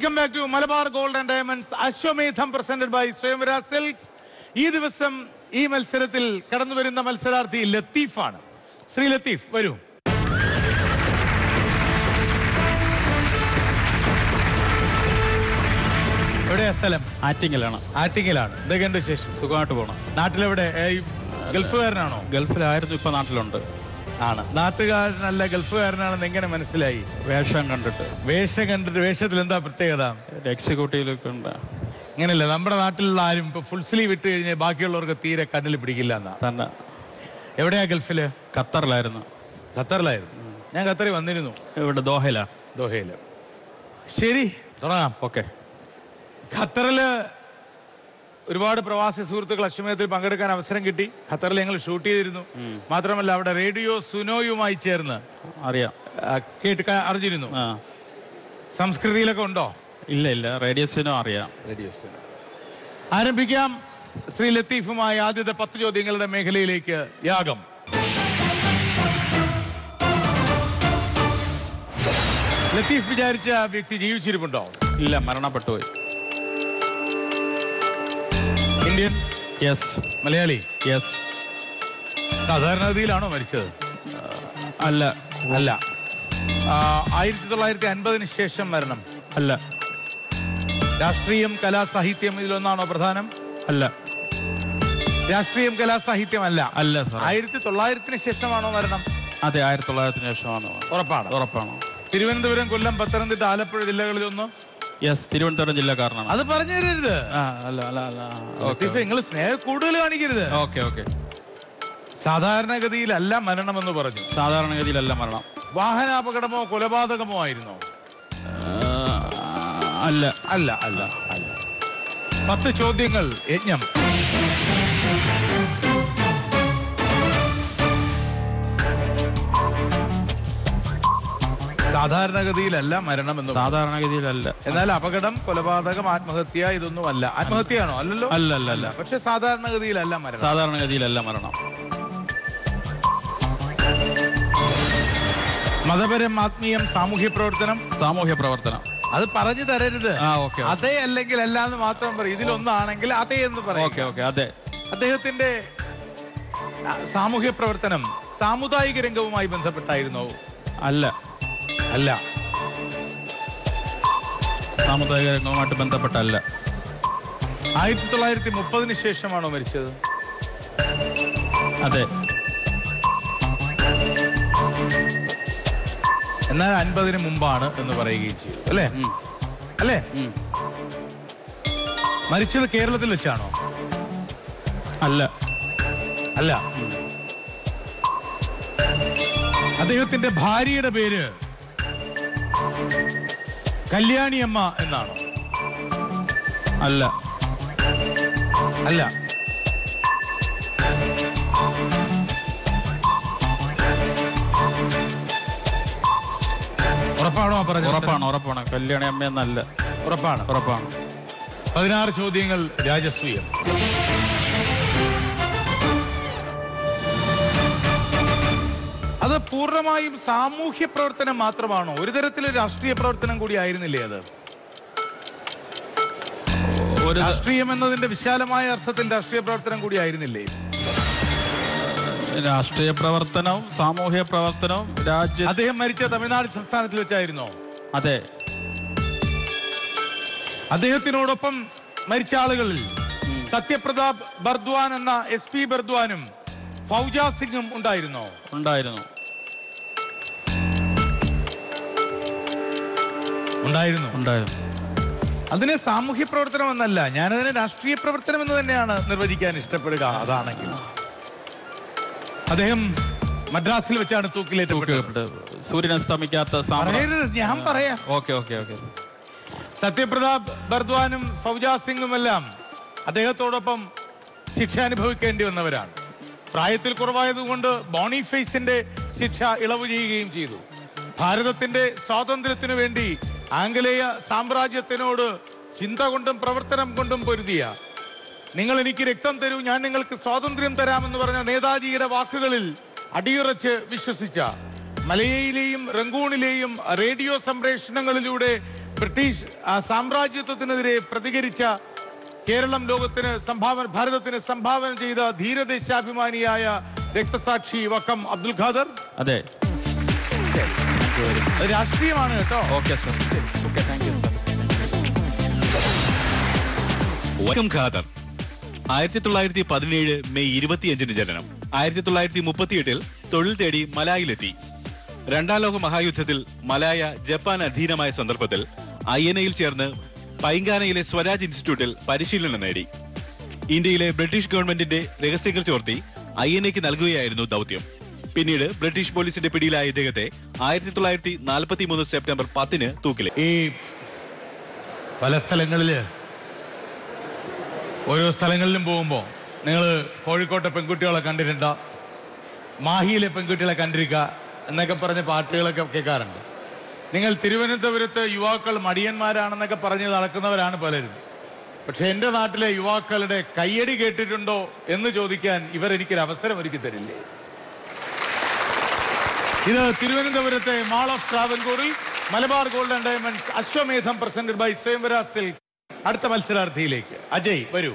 Welcome back to Malabar gold and diamonds Ashwamedham presented by Swayamvara silks ഈ ദിവസം ഈ മത്സരത്തിൽ കടന്നു വരുന്ന മത്സരാർത്ഥി ലത്തീഫാണ് ശ്രീ ലത്തീഫ് വരൂ എവിടെയാ സ്ഥലം ആറ്റിങ്ങലാണ് ആറ്റിങ്ങലാണ് എന്തൊക്കെയുണ്ട് വിശേഷം സുഖമായിട്ട് പോകണം നാട്ടിലെവിടെ ഏ, ഈ ഗൾഫുകാരനാണോ ഗൾഫിലായിരുന്നു ഇപ്പൊ നാട്ടിലുണ്ട് ആണ് നാട്ടുകാരനല്ല ഗൾഫുകാരനാണെന്ന് എങ്ങനെ മനസ്സിലായി വേഷം കണ്ടിട്ട് വേഷം കണ്ടിട്ട് വേഷത്തിൽ എന്താ പ്രത്യേകത ഒരു എക്സിക്യൂട്ടീവിലൊക്കെ ഉണ്ട് അങ്ങനെയല്ല നമ്മുടെ നാട്ടിലുള്ള ആരും ഇപ്പൊ ഫുൾ സ്ലീവ് ഇട്ട് കഴിഞ്ഞാൽ ബാക്കിയുള്ളവർക്ക് തീരെ കണ്ണിൽ പിടിക്കില്ല എന്നാ തന്നെ എവിടെയാ ഗൾഫില് ഖത്തറിലായിരുന്നു ഖത്തറിലായിരുന്നു ഞാൻ ഖത്തറിൽ വന്നിരുന്നു ഇവിടെ ദോഹയില ദോഹയില് ശരി തുടങ്ങാം ഓക്കെ ഖത്തറില് ഒരുപാട് പ്രവാസി സുഹൃത്തുക്കൾ അശ്വമേധത്തിൽ പങ്കെടുക്കാൻ അവസരം കിട്ടി ഖത്തറിൽ ഞങ്ങൾ ഷൂട്ട് ചെയ്തിരുന്നു മാത്രമല്ല അവിടെ റേഡിയോ സുനോയുമായി ചേർന്ന് അറിയാം ആ, കേട്ട് ക- അറിഞ്ഞിരുന്നു ആ സംസ്കൃതിയിലൊക്കെ ഉണ്ടോ ഇല്ല ഇല്ല റേഡിയോസിനും അറിയാം റേഡിയോ സുനോ ആരംഭിക്കാം ശ്രീ ലത്തീഫുമായി ആദ്യത്തെ പത്ത് ചോദ്യങ്ങളുടെ മേഖലയിലേക്ക് യാഗം ലത്തീഫ് വിചാരിച്ച വ്യക്തി ജീവിച്ചിരിപ്പുണ്ടോ ഇല്ല മരണപ്പെട്ടു പോയി ഇന്ത്യൻ യെസ് മലയാളി യെസ് സാധാരണഗതിയിലാണോ മരിച്ചത് അല്ല അല്ല ആ, ആയിരത്തി തൊള്ളായിരത്തി അൻപതിന് ശേഷം മരണം അല്ല രാഷ്ട്രീയം കലാ സാഹിത്യം ഇതിലൊന്നാണോ പ്രധാനം അല്ല രാഷ്ട്രീയം കലാ സാഹിത്യം അല്ല അല്ല സാർ ആയിരത്തി തൊള്ളായിരത്തിന് ശേഷമാണോ മരണം അതെ ആയിരത്തി തൊള്ളായിരത്തിന് ശേഷമാണ് ഉറപ്പാണ് ഉറപ്പാണോ തിരുവനന്തപുരം കൊല്ലം പത്തനംതിട്ട ആലപ്പുഴ ജില്ലകളിലൊന്നും യെസ് തിരുവനന്തപുരം ജില്ലക്കാരനാണ് അത് പറഞ്ഞു തരരുത് ആ അല്ല അല്ല അല്ല ഓക്കെ ലത്തീഫ് നിങ്ങൾ സ്നേഹം കൂടുതൽ കാണിക്കരുത് ഓക്കെ ഓക്കെ സാധാരണഗതിയിലല്ല മരണമെന്ന് പറഞ്ഞു സാധാരണഗതിയിലല്ല മരണം വാഹനാപകടമോ കൊലപാതകമോ ആയിരുന്നോ ആ, അല്ല അല്ല അല്ല അല്ല പത്ത് ചോദ്യങ്ങൾ യജ്ഞം സാധാരണഗതിയിലല്ല മരണം എന്ന് പറഞ്ഞു. സാധാരണഗതിയിലല്ല എന്നാൽ അപകടം കൊലപാതകം ആത്മഹത്യ ഇതൊന്നും അല്ല ആത്മഹത്യയാണോ അല്ലല്ലോ അല്ല അല്ല അല്ല പക്ഷെ സാധാരണഗതിയിലല്ല മരണം സാധാരണഗതിയിലല്ല മരണം മതപരം ആത്മീയം സാമൂഹ്യ പ്രവർത്തനം സാമൂഹ്യ പ്രവർത്തനം അത് പറഞ്ഞു തരരുത് ആ ഓക്കെ അതേ അല്ലെങ്കിൽ അല്ല എന്ന് മാത്രം പറയും ഇതിലൊന്നാണെങ്കിൽ അതേ എന്ന് പറയും ഓക്കെ ഓക്കെ അതെ അദ്ദേഹത്തിന്റെ ആ, സാമൂഹ്യ പ്രവർത്തനം സാമുദായിക രംഗവുമായി ബന്ധപ്പെട്ടായിരുന്നോ അല്ല അല്ല സാമുദായിക രംഗവുമായിട്ട് ബന്ധപ്പെട്ടല്ല ആയിരത്തി തൊള്ളായിരത്തി മുപ്പതിന് ശേഷമാണോ മരിച്ചത് അതെ എന്നാൽ അൻപതിന് മുമ്പാണ് എന്ന് പറയുകയും ചെയ്തു അല്ലേ ഉം. അല്ലേ ഉം. മരിച്ചത് കേരളത്തിൽ വെച്ചാണോ അല്ല അല്ല അദ്ദേഹത്തിന്റെ ഭാര്യയുടെ പേര് കല്യാണിയമ്മ എന്നാണോ അല്ല അല്ല ഉറപ്പാണോ പറഞ്ഞത് ഉറപ്പാണ് ഉറപ്പാണ് കല്യാണി അമ്മ എന്നല്ല ഉറപ്പാണ് ഉറപ്പാണ് പതിനാറ് ചോദ്യങ്ങൾ രാജസ്വീയം അത് പൂർണ്ണമായും സാമൂഹ്യ പ്രവർത്തനം മാത്രമാണോ ഒരു തരത്തിലെ രാഷ്ട്രീയ പ്രവർത്തനം കൂടി ആയിരുന്നില്ലേ അത് ഒരു രാഷ്ട്രീയം എന്നതിന്റെ വിശാലമായ അർത്ഥത്തിൽ രാഷ്ട്രീയ പ്രവർത്തനം കൂടി ആയിരുന്നില്ലേ രാഷ്ട്രീയ പ്രവർത്തനവും സാമൂഹ്യ പ്രവർത്തനവും രാജ്യ അദ്ദേഹം മരിച്ച തമിഴ്നാട് സംസ്ഥാനത്തിൽ വെച്ചായിരുന്നോ അതെ അദ്ദേഹത്തിനോടൊപ്പം മരിച്ച ആളുകളിൽ സത്യപ്രതാപ് ബർദ്വാൻ എന്ന എസ് പി ബർദ്വാനും ഫൗജ സിംഗും ഉണ്ടായിരുന്നോ ഉണ്ടായിരുന്നു ഉണ്ടായിരുന്നു ഉണ്ടായിരുന്നു അതിനെ സാമൂഹ്യ പ്രവർത്തനം എന്നല്ല ഞാനതിനെ രാഷ്ട്രീയ പ്രവർത്തനം എന്ന് തന്നെയാണ് നിർവചിക്കാൻ ഇഷ്ടപ്പെടുക അതാണെങ്കിൽ അദ്ദേഹം മദ്രാസിൽ വെച്ചാണ് തൂക്കിലേറ്റപ്പെട്ടത് തൂക്കിക്കപ്പെട്ടത്. സൂര്യൻ അസ്തമിക്കാത്ത സാമ്രാ- പറയരുത് ഞാൻ പറയാം ഓക്കെ ഓക്കെ ഓക്കെ സത്യപ്രതാപ് ബർദ്വാനും ഫൗജ സിംഗും എല്ലാം അദ്ദേഹത്തോടൊപ്പം ശിക്ഷ അനുഭവിക്കേണ്ടി വന്നവരാണ് പ്രായത്തിൽ കുറവായതുകൊണ്ട് ബോണിഫേസിന്റെ ശിക്ഷ ഇളവ് ചെയ്യുകയും ചെയ്തു ഭാരതത്തിന്റെ സ്വാതന്ത്ര്യത്തിനു വേണ്ടി ആംഗലേയ സാമ്രാജ്യത്തിനോട് ചിന്ത കൊണ്ടും പ്രവർത്തനം കൊണ്ടും പൊരുതിയ നിങ്ങൾ എനിക്ക് രക്തം തരൂ ഞാൻ നിങ്ങൾക്ക് സ്വാതന്ത്ര്യം തരാമെന്ന് പറഞ്ഞ നേതാജിയുടെ വാക്കുകളിൽ അടിയുറച്ച് വിശ്വസിച്ച മലയയിലെയും റംഗൂണിലെയും റേഡിയോ സംപ്രേഷണങ്ങളിലൂടെ ബ്രിട്ടീഷ് ആ, സാമ്രാജ്യത്വത്തിനെതിരെ പ്രതികരിച്ച കേരളം ലോകത്തിന് സംഭാവന ഭാരതത്തിന് സംഭാവന ചെയ്ത ധീരദേശാഭിമാനിയായ രക്തസാക്ഷി വക്കം അബ്ദുൽ ഖാദർ അതെ അത് രാഷ്ട്രീയമാണ് കേട്ടോ okay sir okay thank you sir Vakkom Khader ആയിരത്തി തൊള്ളായിരത്തി പതിനേഴ് മെയ് ഇരുപത്തിയഞ്ചിന് ജനനം ആയിരത്തി തൊള്ളായിരത്തി മുപ്പത്തിയെട്ടിൽ തൊഴിൽ തേടി മലായിലെത്തി രണ്ടാം ലോക മഹായുദ്ധത്തിൽ മലായ ജപ്പാൻ അധീനമായ സന്ദർഭത്തിൽ ഐ എൻ എയിൽ ചേർന്ന് പൈങ്കാനയിലെ സ്വരാജ് ഇൻസ്റ്റിറ്റ്യൂട്ടിൽ പരിശീലനം നേടി ഇന്ത്യയിലെ ബ്രിട്ടീഷ് ഗവൺമെന്റിന്റെ രഹസ്യങ്ങൾ ചോർത്തി ഐ എൻ എക്ക് നൽകുകയായിരുന്നു ദൗത്യം പിന്നീട് ബ്രിട്ടീഷ് പോലീസിന്റെ പിടിയിലായ ഇദ്ദേഹത്തെ ആയിരത്തി തൊള്ളായിരത്തി നാൽപ്പത്തി മൂന്ന് സെപ്റ്റംബർ പത്തിന് തൂക്കിലെ ഈ പല സ്ഥലങ്ങളില് ഓരോ സ്ഥലങ്ങളിലും പോകുമ്പോൾ നിങ്ങൾ കോഴിക്കോട്ടെ പെൺകുട്ടികളെ കണ്ടിട്ടുണ്ടോ മാഹിയിലെ പെൺകുട്ടികളെ കണ്ടിരിക്കുക എന്നൊക്കെ പറഞ്ഞ പാട്ടുകളൊക്കെ കേൾക്കാറുണ്ട് നിങ്ങൾ തിരുവനന്തപുരത്ത് യുവാക്കൾ മടിയന്മാരാണെന്നൊക്കെ പറഞ്ഞ് നടക്കുന്നവരാണ് പലരും പക്ഷെ എൻ്റെ നാട്ടിലെ യുവാക്കളുടെ കയ്യടി കേട്ടിട്ടുണ്ടോ എന്ന് ചോദിക്കാൻ ഇവർ എനിക്കൊരു അവസരം ഒരുക്കി തരില്ലേ ഇത് തിരുവനന്തപുരത്തെ മാൾ ഓഫ് ട്രാവൻകൂറിൽ Malabar golden diamonds Ashwamedham presented by Swayamvara silks അടുത്ത മത്സരാർത്ഥിയിലേക്ക് അജയ് വരൂ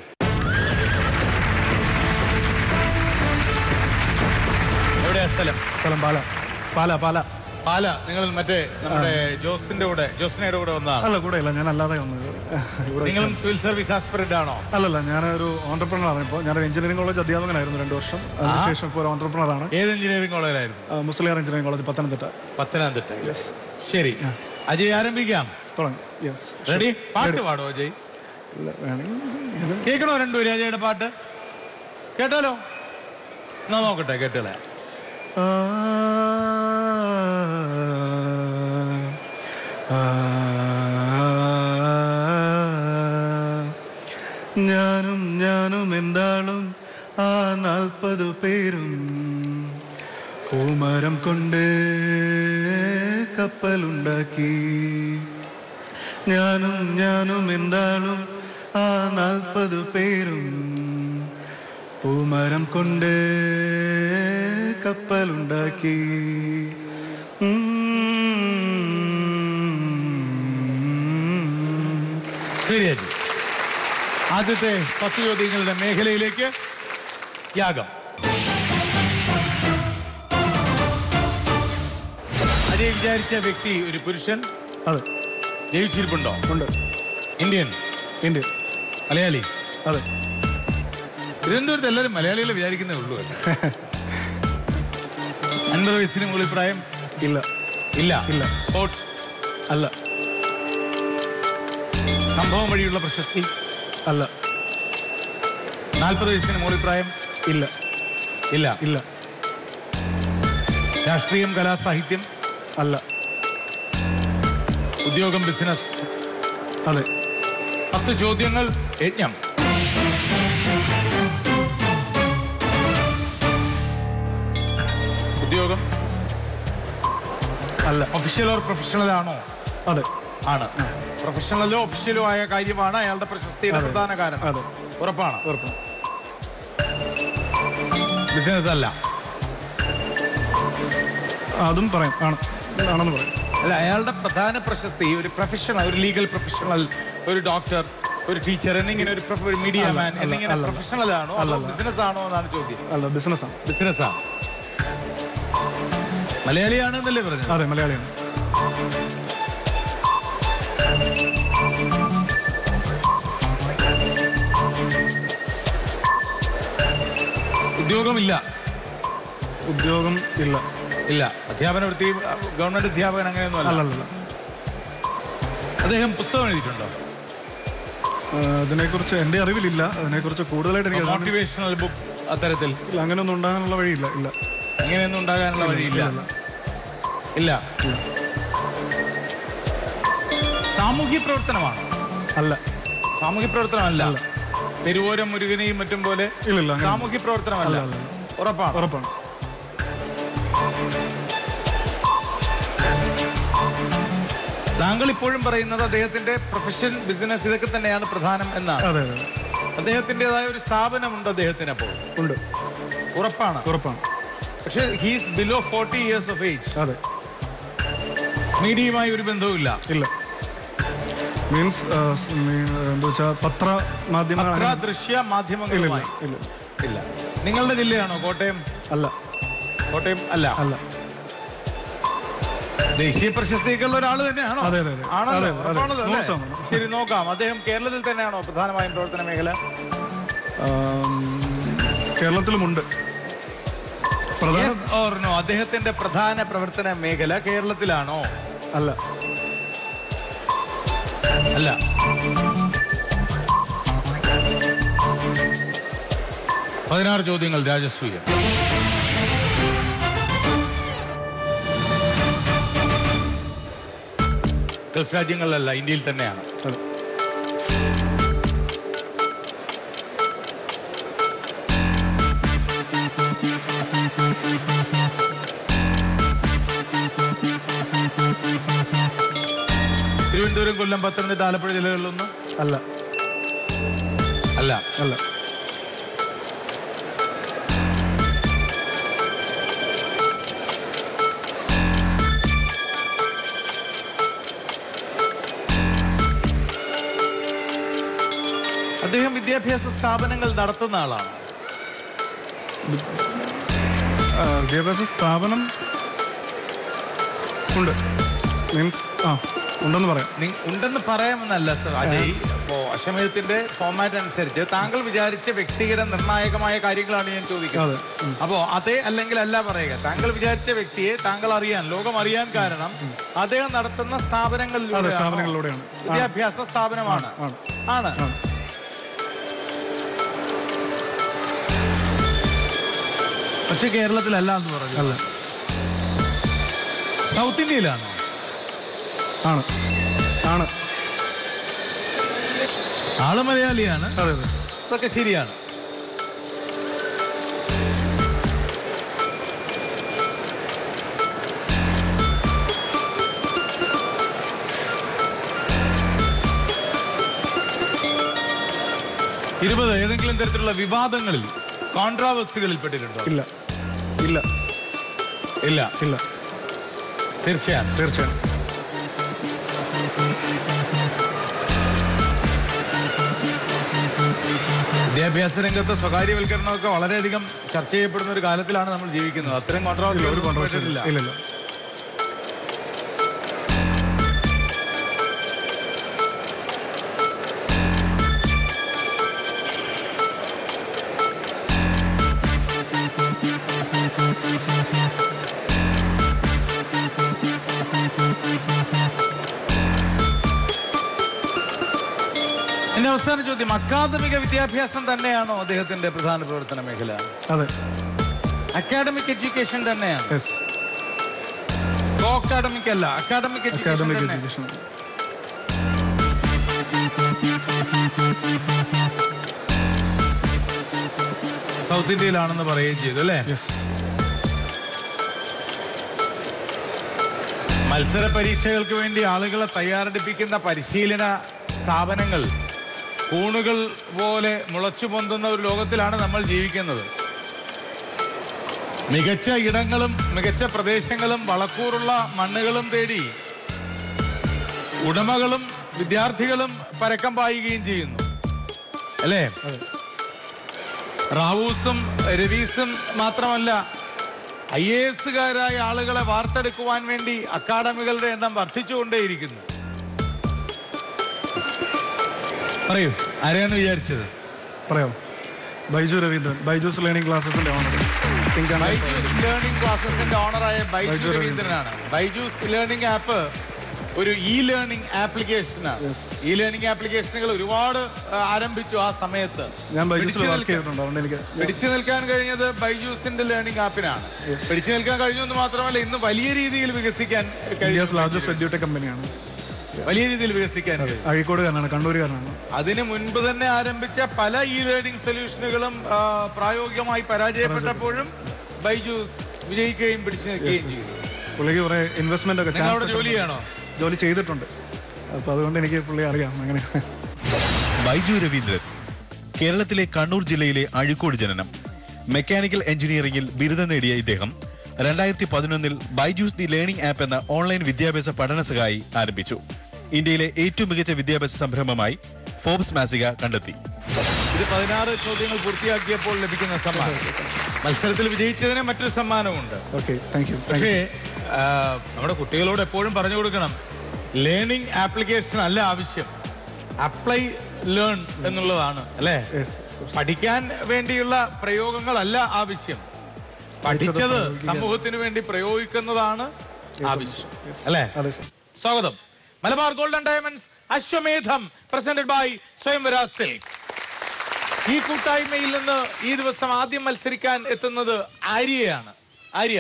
എവിടെയാ സ്ഥലം സ്ഥലം പാല പാല പാല പാല നിങ്ങൾ മറ്റേ നമ്മുടെ ജോസിന്റെ കൂടെ ജോസിനയുടെ കൂടെ വന്നതാണ് അല്ല കൂടെ ഇല്ല ഞാൻ അല്ലാതെ വന്നത് ഇവിടെ നിങ്ങളും സിവിൽ സർവീസ് ആസ്പിറന്റ് ആണോ അല്ലല്ല ഞാനൊരു ഓണ്ടർപ്രണർ ആണ് ഇപ്പോൾ ഞാനൊരു എഞ്ചിനീയറിംഗ് കോളേജ് അധ്യാപകനായിരുന്നു രണ്ട് വർഷം അതിനുശേഷം ഇപ്പോൾ ഒരു ഓണ്ടർപ്രണർ ആണ് ഏത് എഞ്ചിനീയറിംഗ് കോളേജിലായിരുന്നു മുസ്ലിം എഞ്ചിനീയറിംഗ് കോളേജ് പത്തനംതിട്ട പത്തനംതിട്ട ശരി അജയ് ആരംഭിക്കാം തുടങ്ങി യെസ് റെഡി പാട്ട് പാടോ അജയ് വേണമെങ്കിൽ കേൾക്കണോ രണ്ടുപേരും അജയുടെ പാട്ട് കേട്ടാലോ എന്നാ നോക്കട്ടെ കേട്ടോളെ ഞാനും ഞാനും എന്താളും ആ നാൽപ്പത് പേരും പൂമരം കൊണ്ട് കപ്പലുണ്ടാക്കി ഞാനും ഞാനും എന്താളും ആ നാൽപ്പത് പേരും പൂമരം കൊണ്ട് കപ്പലുണ്ടാക്കി ഉം. ശരി അജയ് ആദ്യത്തെ പത്ത് ചോദ്യങ്ങളുടെ മേഖലയിലേക്ക് യാഗം അജയ് വിചാരിച്ച വ്യക്തി ഒരു പുരുഷൻ അതെ ജയിച്ചിരിപ്പുണ്ടോ ഉണ്ട് ഇന്ത്യൻ ഇന്ത്യ മലയാളി അതെ തിരുവനന്തപുരത്ത് എല്ലാവരും മലയാളികളെ വിചാരിക്കുന്നേ ഉള്ളൂ അൻപത് വയസ്സിന് മുകളിൽ പ്രായം ഇല്ല ഇല്ല ഇല്ല. സ്പോർട്സ് അല്ല സംഭവം വഴിയുള്ള പ്രശസ്തി അല്ല നാൽപ്പത് വയസ്സിന് മുകളിൽ പ്രായം ഇല്ല ഇല്ല ഇല്ല രാഷ്ട്രീയം കലാ സാഹിത്യം അല്ല ഉദ്യോഗം ബിസിനസ് അതെ പത്ത് ചോദ്യങ്ങൾ യജ്ഞം ഉദ്യോഗം അല്ല ഒഫീഷ്യൽ ഓർ പ്രൊഫഷണൽ ആണോ അതെ ആണ് പ്രൊഫഷണലോ ഒഫീഷ്യലോ ആയ കാര്യമാണ് അയാളുടെ പ്രശസ്തിയുടെ അതെ. പ്രധാന കാരണം അതെ ഉറപ്പാണ് ഉറപ്പാണ് ബിസിനസ് അല്ല അതും പറയാം ആണ് ആണെന്ന് പറയാം അല്ല അയാളുടെ പ്രധാന പ്രശസ്തി ഒരു പ്രൊഫഷണൽ ഒരു ലീഗൽ പ്രൊഫഷണൽ ഒരു ഡോക്ടർ ഒരു ടീച്ചർ എന്നിങ്ങനെ ഒരു പ്രൊഫ- ഒരു മീഡിയ അല്ല, മാൻ അല്ല, എന്നിങ്ങനെ അല്ല. പ്രൊഫഷണൽ ആണോ അതോ അല്ലല്ല. ബിസിനസ് ആണോ എന്നാണ് ചോദ്യം അല്ല ബിസിനസ്സാണ് ബിസിനസ്സാണ് മലയാളിയാണെന്നല്ലേ പറഞ്ഞത് അതെ മലയാളിയാണ് ഉദ്യോഗമില്ല ഉദ്യോഗം ഇല്ല ഇല്ല അധ്യാപന വൃത്തി ഗവൺമെന്റ് അധ്യാപകൻ അങ്ങനെയൊന്നും അല്ല അല്ലല്ല അദ്ദേഹം പുസ്തകം എഴുതിയിട്ടുണ്ടോ അതിനെക്കുറിച്ച് എൻ്റെ അറിവിലില്ല അതിനെക്കുറിച്ച് കൂടുതലായിട്ട് എനിക്ക് അറിവില്ല. മോട്ടിവേഷണൽ ബുക്സ് അത്തരത്തിൽ ഇല്ല അങ്ങനെയൊന്നും ഉണ്ടാകാനുള്ള വഴിയില്ല ഇല്ല അങ്ങനെയൊന്നും ഉണ്ടാകാനുള്ള വഴിയില്ല ഇല്ല സാമൂഹ്യ പ്രവർത്തനമാണ് അല്ല സാമൂഹ്യ പ്രവർത്തനമല്ല തെരുവോരം മുരുകനെയും മറ്റും പോലെ ഇല്ല ഇല്ല അങ്ങനെ സാമൂഹ്യ പ്രവർത്തനമല്ല അല്ല, ഉറപ്പാണ് ഉറപ്പാണ് താങ്കൾ ഇപ്പോഴും പറയുന്നത് അദ്ദേഹത്തിന്റെ പ്രൊഫഷൻ ബിസിനസ് ഇതൊക്കെ തന്നെയാണ് പ്രധാനം എന്നാണ് അതെ അതെ അദ്ദേഹത്തിൻ്റെതായ ഒരു സ്ഥാപനമുണ്ട് അദ്ദേഹത്തിന് അപ്പോൾ ഉണ്ട് ഉറപ്പാണ് ഉറപ്പാണ് പക്ഷേ he's below forty years of age അതെ മീഡിയയുമായി ഒരു ബന്ധവുമില്ല ഇല്ല മീൻസ് എന്താ വെച്ചാൽ പത്ര മാധ്യമങ്ങൾ പത്ര അങ്ങനെ- ദൃശ്യ ഇല്ല മാധ്യമങ്ങളുമായി ഇല്ല ഇല്ല നിങ്ങളുടെ ജില്ലയാണോ കോട്ടയം അല്ല കോട്ടയം അല്ല അല്ല ദേശീയ പ്രശസ്തിക്കുള്ള ഒരാൾ തന്നെയാണോ അതെ, അതെ, അതെ. ആണല്ലോ അതെ, അതെ. ഉറപ്പാണല്ലോ, അല്ലേ? നൂറ് ശതമാനം. ശരി നോക്കാം അദ്ദേഹം കേരളത്തിൽ തന്നെയാണോ പ്രധാനമായും പ്രവർത്തന മേഖല ആം, കേരളത്തിലുമുണ്ട് പ്രധാന Yes or no? അദ്ദേഹത്തിന്റെ പ്രധാന പ്രവർത്തന മേഖല കേരളത്തിലാണോ അല്ല അല്ല പതിനാറ് ചോദ്യങ്ങൾ രാജസ്വീയ ഗൾഫ് രാജ്യങ്ങളിലല്ല ഇന്ത്യയിൽ തന്നെയാണ് അതെ തിരുവനന്തപുരം കൊല്ലം പത്തനംതിട്ട ആലപ്പുഴ ജില്ലകളിലൊന്നും അല്ല അല്ല അല്ല അദ്ദേഹം വിദ്യാഭ്യാസ സ്ഥാപനങ്ങൾ നടത്തുന്ന ആളാണ് ആ, വിദ്യാഭ്യാസ സ്ഥാപനം ഉണ്ട് മീൻസ് ആ ഉണ്ടെന്ന് പറയാം നി- ഉണ്ടെന്ന് പറയാമെന്നല്ല സർ അജയ് അപ്പോ അശ്വമേധത്തിന്റെ ഫോമാറ്റ് അനുസരിച്ച് താങ്കൾ വിചാരിച്ച വ്യക്തിഗത നിർണായകമായ കാര്യങ്ങളാണ് ഞാൻ ചോദിക്കുന്നത് അതെ ഉം. അപ്പോ അതെ അല്ലെങ്കിൽ അല്ല പറയുക താങ്കൾ വിചാരിച്ച വ്യക്തിയെ താങ്കൾ അറിയാൻ ലോകം അറിയാൻ കാരണം അദ്ദേഹം നടത്തുന്ന അതെ സ്ഥാപനങ്ങളിലൂടെ സ്ഥാപനങ്ങളിലൂടെയാണ് വിദ്യാഭ്യാസ സ്ഥാപനമാണ് ആണ് ആണ് ആണ്. പക്ഷെ കേരളത്തിലല്ല എന്ന് പറഞ്ഞു അല്ല സൗത്ത് ഇന്ത്യയിലാണോ ആണ് ആണ് ആള് മലയാളിയാണ് അതെ അതെ അതൊക്കെ ശരിയാണ് ഇരുപത് ഏതെങ്കിലും തരത്തിലുള്ള വിവാദങ്ങളിൽ കോൺട്രാവേഴ്സികളിൽ പെട്ടിട്ടുണ്ടോ ഇല്ല ഇല്ല ഇല്ല ഇല്ല തീർച്ചയാണ് തീർച്ചയായും വിദ്യാഭ്യാസ രംഗത്ത് സ്വകാര്യവൽക്കരണമൊക്കെ വളരെയധികം ചർച്ച ചെയ്യപ്പെടുന്ന ഒരു കാലത്തിലാണ് നമ്മൾ ജീവിക്കുന്നത് അത്രയും ഇല്ല കോൺട്രാവേഴ്സി ഒരു കോൺട്രവേഴ്സി ഇല്ല ഇല്ല ഇല്ല എന്റെ അവസാന ചോദ്യം അക്കാദമിക വിദ്യാഭ്യാസം തന്നെയാണോ അദ്ദേഹത്തിന്റെ പ്രധാന പ്രവർത്തന മേഖല അതെ അക്കാഡമിക് എഡ്യൂക്കേഷൻ തന്നെയാണ് യെസ് കോ അക്കാഡമിക് അല്ല academic academic education education south ഇന്ത്യയിലാണെന്ന് പറയുകയും ചെയ്തു അല്ലേ യെസ് മത്സര പരീക്ഷകൾക്ക് വേണ്ടി ആളുകളെ തയ്യാറെടുപ്പിക്കുന്ന പരിശീലന സ്ഥാപനങ്ങൾ കൂണുകൾ പോലെ മുളച്ചു പൊന്തുന്ന ഒരു ലോകത്തിലാണ് നമ്മൾ ജീവിക്കുന്നത് മികച്ച ഇടങ്ങളും മികച്ച പ്രദേശങ്ങളും വളക്കൂറുള്ള മണ്ണുകളും തേടി ഉടമകളും വിദ്യാർത്ഥികളും പരക്കം പായുകയും ചെയ്യുന്നു അല്ലേ റാവൂസും രവീസും മാത്രമല്ല ഐ എ എസുകാരായ ആളുകളെ വാർത്തെടുക്കുവാൻ വേണ്ടി അക്കാഡമികളുടെ എണ്ണം വർദ്ധിച്ചുകൊണ്ടേയിരിക്കുന്നു പറയൂ ആരെയാണ് വിചാരിച്ചത് പറയാം ബൈജു രവീന്ദ്രൻ ബൈജൂസ് ലേണിംഗ് ക്ലാസ്സസിന്റെ ഓണർ ബൈജൂസ് ലേണിംഗ് ക്ലാസ്സസിന്റെ ഓണറായ ബൈജു ബൈജു രവീന്ദ്രനാണ് ബൈജൂസ് ലേണിംഗ് ആപ്പ് ഒരു ഇ ലേണിംഗ് ആപ്ലിക്കേഷനാണ് ഇ ലേണിംഗ് ആപ്ലിക്കേഷനുകൾ ഒരുപാട് ആ, ആരംഭിച്ചു ആ സമയത്ത് ഞാൻ ബൈജൂസിൽ പിടിച്ചു വർക്ക് നിൽക്കാൻ- ചെയ്തിട്ടുണ്ട് അതുകൊണ്ട് എനിക്ക് പിടിച്ചു നിൽക്കാൻ കഴിഞ്ഞത് ബൈജൂസിന്റെ ലേണിംഗ് ആപ്പിനാണ് പിടിച്ചു നിൽക്കാൻ കഴിഞ്ഞു എന്ന് മാത്രമല്ല ഇന്ന് വലിയ രീതിയിൽ വികസിക്കാൻ കഴിഞ്ഞു ഇന്ത്യസ് ലാർജസ്റ്റ് എഡ്യൂടെക് കമ്പനിയാണ് വലിയ രീതിയിൽ വികസിക്കാൻ കഴിഞ്ഞു അഴീക്കോടുകാരനാണ് കണ്ണൂരുകാരനാണ് അതിനു മുൻപ് തന്നെ ആരംഭിച്ച പല ഇ ലേണിംഗ് സൊല്യൂഷനുകളും ആ, പ്രായോഗികമായി പരാജയപ്പെട്ടപ്പോഴും ബൈജൂസ് വിജയിക്കുകയും പിടിച്ചു നിൽക്കുകയും ചെയ്തു പുള്ളിക്ക് കുറെ ഇൻവെസ്റ്റ്മെന്റ് ഒക്കെ നിങ്ങൾ chance അവിടെ ഒക്കെ ജോലി ചെയ്യണോ ജോലി ചെയ്തിട്ടുണ്ട് അപ്പൊ അതുകൊണ്ട് എനിക്ക് പുള്ളി അറിയാം അങ്ങനെ ബൈജു രവീന്ദ്രൻ കേരളത്തിലെ കണ്ണൂർ ജില്ലയിലെ അഴീക്കോട് ജനനം മെക്കാനിക്കൽ എഞ്ചിനീയറിംഗിൽ ബിരുദം നേടിയ ഇദ്ദേഹം രണ്ടായിരത്തി പതിനൊന്നിൽ ബൈജൂസ് ദി ലേണിംഗ് ആപ്പ് എന്ന ഓൺലൈൻ വിദ്യാഭ്യാസ പഠന സഹായി ആരംഭിച്ചു ഇന്ത്യയിലെ ഏറ്റവും മികച്ച വിദ്യാഭ്യാസ സംരംഭമായി ഫോബ്സ് മാസിക കണ്ടെത്തി ഇത് പതിനാറ് ചോദ്യങ്ങൾ പൂർത്തിയാക്കിയപ്പോൾ ലഭിക്കുന്ന സമ്മാനം മത്സരത്തിൽ വിജയിച്ചതിന് മറ്റൊരു സമ്മാനമുണ്ട് ഓക്കെ താങ്ക് യു പക്ഷേ ആ, നമ്മുടെ കുട്ടികളോട് എപ്പോഴും പറഞ്ഞു കൊടുക്കണം ലേണിംഗ് ആപ്ലിക്കേഷൻ അല്ല ആവശ്യം അപ്ലൈ ലേൺ എന്നുള്ളതാണ് അല്ലേ പഠിക്കാൻ വേണ്ടിയുള്ള പ്രയോഗങ്ങളല്ല ആവശ്യം പഠിച്ചത് സമൂഹത്തിന് വേണ്ടി പ്രയോഗിക്കുന്നതാണ് ആവശ്യം അല്ലേ അതെ സർ സ്വാഗതം Malabar golden diamonds Ashwamedham presented by Swayamvara silk ഈ കൂട്ടായ്മയിൽ നിന്ന് ഈ ദിവസം ആദ്യം മത്സരിക്കാൻ എത്തുന്നത് ആര്യയാണ് ആര്യ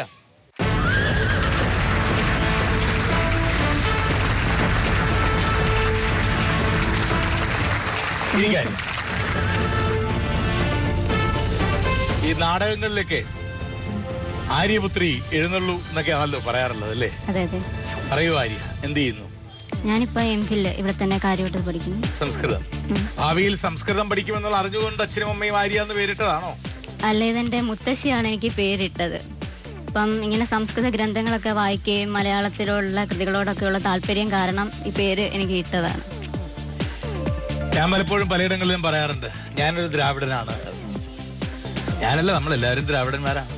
ഇരിക്കാൻ. ഈ നാടകങ്ങളിലൊക്കെ ആര്യപുത്രി എഴുന്നള്ളൂ എന്നൊക്കെ ആണല്ലോ പറയാറുള്ളത് അല്ലേ അതെ അതെ പറയൂ ആര്യ എന്ത് ചെയ്യുന്നു ഞാനിപ്പോ എം ഫിൽ ഇവിടെ തന്നെ കാര്യമായിട്ട് പഠിക്കുന്നു സംസ്കൃതം ഭാവിയിൽ സംസ്കൃതം പഠിക്കുമെന്നുള്ള അറിഞ്ഞുകൊണ്ട് അച്ഛനും അമ്മയും ആര്യ എന്ന് പേരിട്ടതാണോ അല്ല ഇതെന്റെ മുത്തശ്ശിയാണ് എനിക്ക് പേരിട്ടത് അപ്പം ഇങ്ങനെ സംസ്കൃത ഗ്രന്ഥങ്ങളൊക്കെ വായിക്കുകയും മലയാളത്തിലുള്ള കൃതികളോടൊക്കെയുള്ള താല്പര്യം കാരണം ഈ പേര് എനിക്ക് ഇട്ടതാണ് ഞാൻ പലപ്പോഴും പലയിടങ്ങളിലും പറയാറുണ്ട് ഞാനൊരു ദ്രാവിഡനാണ് ഞാനല്ല നമ്മളെല്ലാവരും ദ്രാവിഡന്മാരാണ്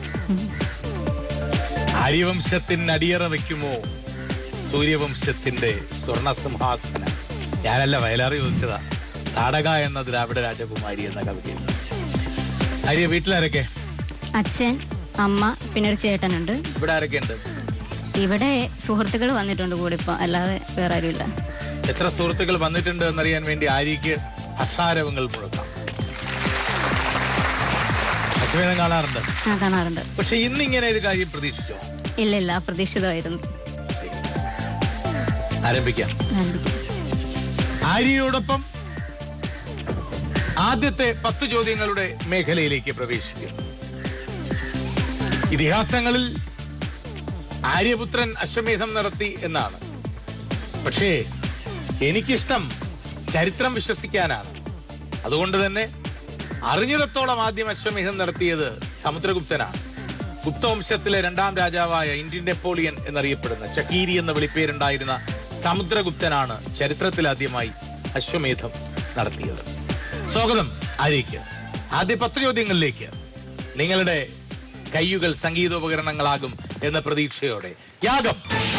ആര്യവംശത്തിന് അടിയറ വെക്കുമോ സൂര്യവംശത്തിന്റെ സ്വർണ സിംഹാസനം ഞാനല്ല വയലാറി ചോദിച്ചതാ താടക എന്ന ദ്രാവിഡ രാജകുമാരി എന്ന കവിതയിൽ ആര്യ വീട്ടിലാരൊക്കെ അച്ഛൻ അമ്മ പിന്നെ ഒരു ചേട്ടനുണ്ട് ഇവിടെ ആരൊക്കെ ഉണ്ട് ഇവിടെ സുഹൃത്തുക്കൾ വന്നിട്ടുണ്ട് കൂടെ ഇപ്പൊ അല്ലാതെ വേറെ ആരുമില്ല എത്ര സുഹൃത്തുക്കൾ വന്നിട്ടുണ്ട് എന്നറിയാൻ വേണ്ടി ആര്യക്ക് അസാരവങ്ങൾ മുഴക്കാം അശ്വമേധം കാണാറുണ്ട് ആ കാണാറുണ്ട് പക്ഷെ ഇന്ന് ഇങ്ങനെ ഒരു കാര്യം പ്രതീക്ഷിച്ചോ ഇല്ല ഇല്ല അപ്രതീക്ഷിതമായിരുന്നു ആരംഭിക്കാം ആരംഭിക്കാം. ആര്യയോടൊപ്പം ആദ്യത്തെ പത്ത് ചോദ്യങ്ങളുടെ മേഖലയിലേക്ക് പ്രവേശിക്കും ഇതിഹാസങ്ങളിൽ ആര്യപുത്രൻ അശ്വമേധം നടത്തി എന്നാണ് പക്ഷേ എനിക്കിഷ്ടം ചരിത്രം വിശ്വസിക്കാനാണ് അതുകൊണ്ട് തന്നെ അറിഞ്ഞിടത്തോളം ആദ്യം അശ്വമേധം നടത്തിയത് സമുദ്രഗുപ്തനാണ് ഗുപ്തവംശത്തിലെ രണ്ടാം രാജാവായ ഇന്ത്യൻ നെപ്പോളിയൻ എന്നറിയപ്പെടുന്ന ചക്കീരി എന്ന വിളിപ്പേരുണ്ടായിരുന്ന സമുദ്രഗുപ്തനാണ് ചരിത്രത്തിൽ ആദ്യമായി അശ്വമേധം നടത്തിയത് സ്വാഗതം ആര്യയ്ക്ക് ആദ്യ പത്ത് ചോദ്യങ്ങളിലേക്ക് നിങ്ങളുടെ കയ്യുകൾ സംഗീതോപകരണങ്ങളാകും എന്ന പ്രതീക്ഷയോടെ യാഗം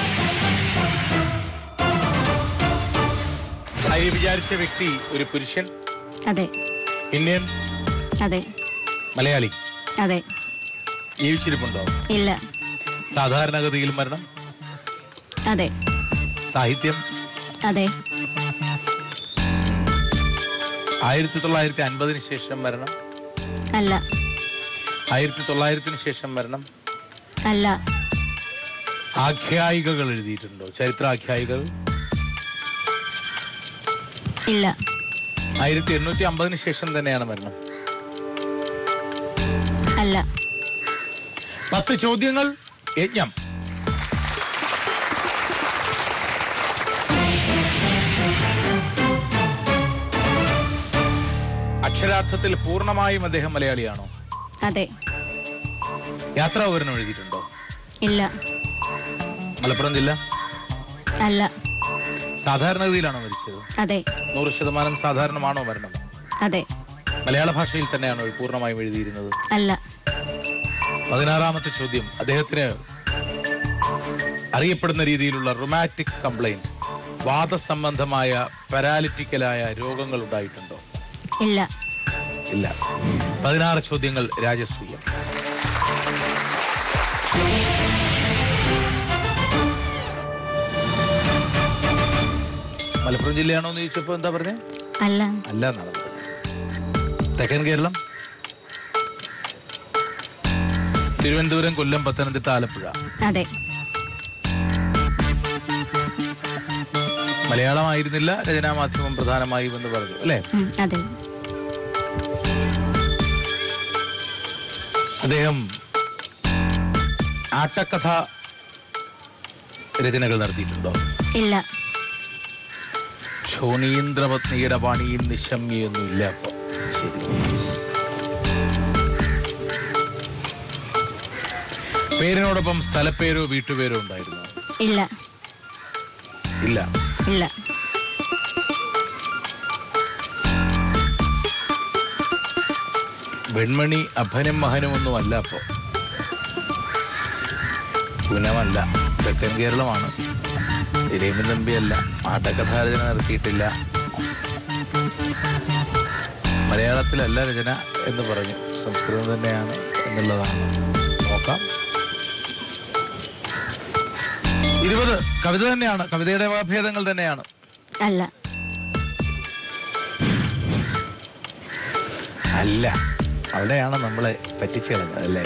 ആര്യ വിചാരിച്ച വ്യക്തി ഒരു പുരുഷൻ അതെ ഇന്ത്യൻ അതെ മലയാളി അതെ ജീവിച്ചിരിപ്പുണ്ടോ ഇല്ല സാധാരണഗതിയിൽ മരണം അതെ സാഹിത്യം അതെ ആയിരത്തി തൊള്ളായിരത്തി അൻപതിന് ശേഷം മരണം അല്ല ആയിരത്തി തൊള്ളായിരത്തിന് ശേഷം മരണം അല്ല ആഖ്യായികകൾ എഴുതിയിട്ടുണ്ടോ ചരിത്രാഖ്യായികൾ ഇല്ല ആയിരത്തി എണ്ണൂറ്റി അമ്പതിന് ശേഷം തന്നെയാണ് മരണം അല്ല പത്ത് ചോദ്യങ്ങൾ യജ്ഞം അക്ഷരാർത്ഥത്തിൽ പൂർണ്ണമായും അദ്ദേഹം മലയാളിയാണോ അതെ യാത്രാ വിവരണം എഴുതിയിട്ടുണ്ടോ ഇല്ല മലപ്പുറം ജില്ല അല്ല സാധാരണഗതിയിലാണോ മരിച്ചത് അതെ നൂറ് ശതമാനം സാധാരണമാണോ മരണം അതെ മലയാള ഭാഷയിൽ തന്നെയാണോ ഇത് പൂർണ്ണമായും എഴുതിയിരുന്നത് അല്ല പതിനാറാമത്തെ ചോദ്യം അദ്ദേഹത്തിന് അറിയപ്പെടുന്ന രീതിയിലുള്ള റൊമാറ്റിക് കംപ്ലൈന്റ് വാദസംബന്ധമായ പാരാലിറ്റിക്കലായ രോഗങ്ങൾ ഉണ്ടായിട്ടുണ്ടോ ഇല്ല ഇല്ല പതിനാറ് ചോദ്യങ്ങൾ രാജസൂയം മലപ്പുറം ജില്ലയാണോ എന്ന് ചോദിച്ചപ്പോ എന്താ പറഞ്ഞേ അല്ല അല്ല എന്നാണ് പറഞ്ഞത് തെക്കൻ കേരളം തിരുവനന്തപുരം കൊല്ലം പത്തനംതിട്ട ആലപ്പുഴ അതെ മലയാളമായിരുന്നില്ല രചനാമാധ്യമം പ്രധാനമായും എന്ന് പറഞ്ഞു അല്ലെ ഉം, അതെ അദ്ദേഹം ആട്ടക്കഥ രചനകൾ നടത്തിയിട്ടുണ്ടോ ഇല്ല ക്ഷോണീന്ദ്രപത്നിയുടെ പാണിയിൽ നിശമ്യൊന്നുമില്ല അപ്പൊ ശരി പേരിനോടൊപ്പം സ്ഥലപ്പേരോ വീട്ടുപേരോ ഉണ്ടായിരുന്നു ഇല്ല ഇല്ല ഇല്ല വെൺമണി അഭനും മഹനും ഒന്നും അല്ല അപ്പോ പുനമല്ല തെക്കൻ കേരളമാണ് ദിലീപൻ തമ്പിയല്ല ആട്ടക്കഥാരചന നടത്തിയിട്ടില്ല മലയാളത്തിലല്ല രചന എന്ന് പറഞ്ഞു സംസ്കൃതം തന്നെയാണ് എന്നുള്ളതാണ് നോക്കാം ഇരുപത് കവിത തന്നെയാണ് കവിതയുടെ വകഭേദങ്ങൾ തന്നെയാണ് അല്ല അല്ല അവിടെയാണ് നമ്മളെ പറ്റിച്ചു കളഞ്ഞത് അല്ലേ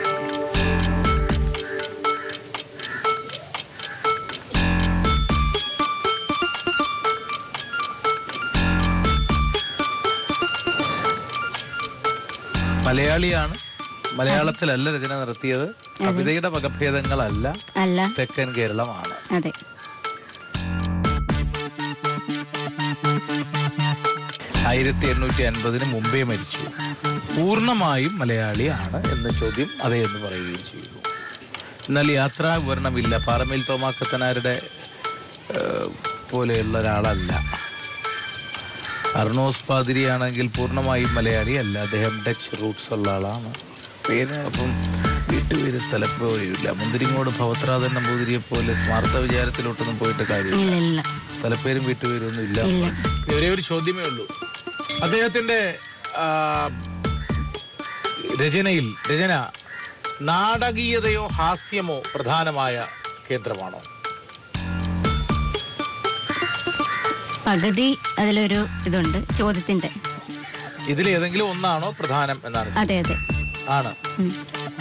മലയാളിയാണ് മലയാളത്തിലല്ല രചന നടത്തിയത് കവിതയുടെ വകഭേദങ്ങളല്ല അല്ല തെക്കൻ കേരളമാണ് അതെ ആയിരത്തി എണ്ണൂറ്റി അൻപതിന് മുമ്പേ മരിച്ചു പൂർണ്ണമായും മലയാളിയാണ് എന്ന ചോദ്യം അതെ എന്ന് പറയുകയും ചെയ്തു എന്നാൽ യാത്രാ വിവരണമില്ല പാറമേൽ തോമാക്കത്തനാരുടെ ഏഹ്, പോലെയുള്ള ഒരാളല്ല അർണോസ് പാതിരിയാണെങ്കിൽ പൂർണ്ണമായും മലയാളി അല്ല അദ്ദേഹം ഡച്ച് റൂട്ട്സ് ഉള്ള ആളാണ് പേര് അപ്പം വീട്ടുപേര് സ്ഥലപ്പോലെയില്ല മുന്തിരിങ്ങോട് ഭവത്രാതൻ നമ്പൂതിരിയെ പോലെ സ്മാർത്ഥ വിചാരത്തിലോട്ടൊന്നും പോയിട്ട് കാര്യമില്ല ഇല്ല ഇല്ല സ്ഥലപ്പേരും വീട്ടുപേരും ഒന്നും ഇല്ല ഇല്ല. ഒരേ ഒരു ചോദ്യമേ ഉള്ളൂ അദ്ദേഹത്തിന്റെ ആ, രചനയിൽ രചന നാടകീയതയോ ഹാസ്യമോ പ്രധാനമായ കേന്ദ്രമാണോ പകുതി അതിലൊരു ഇതുണ്ട് ചോദ്യത്തിന്റെ ഇതിലേതെങ്കിലും ഒന്നാണോ പ്രധാനം എന്നാണ് അതെ അതെ ആണ് ഉം.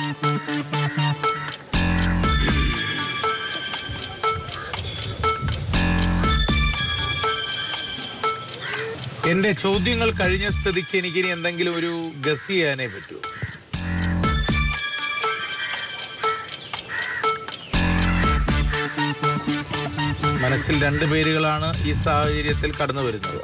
എന്റെ ചോദ്യങ്ങൾ കഴിഞ്ഞ സ്ഥിതിക്ക് എനിക്ക് ഇനി എന്തെങ്കിലും ഒരു ഗസ് ചെയ്യാനേ പറ്റൂ മനസ്സിൽ രണ്ട് പേരുകളാണ് ഈ സാഹചര്യത്തിൽ കടന്നു വരുന്നത്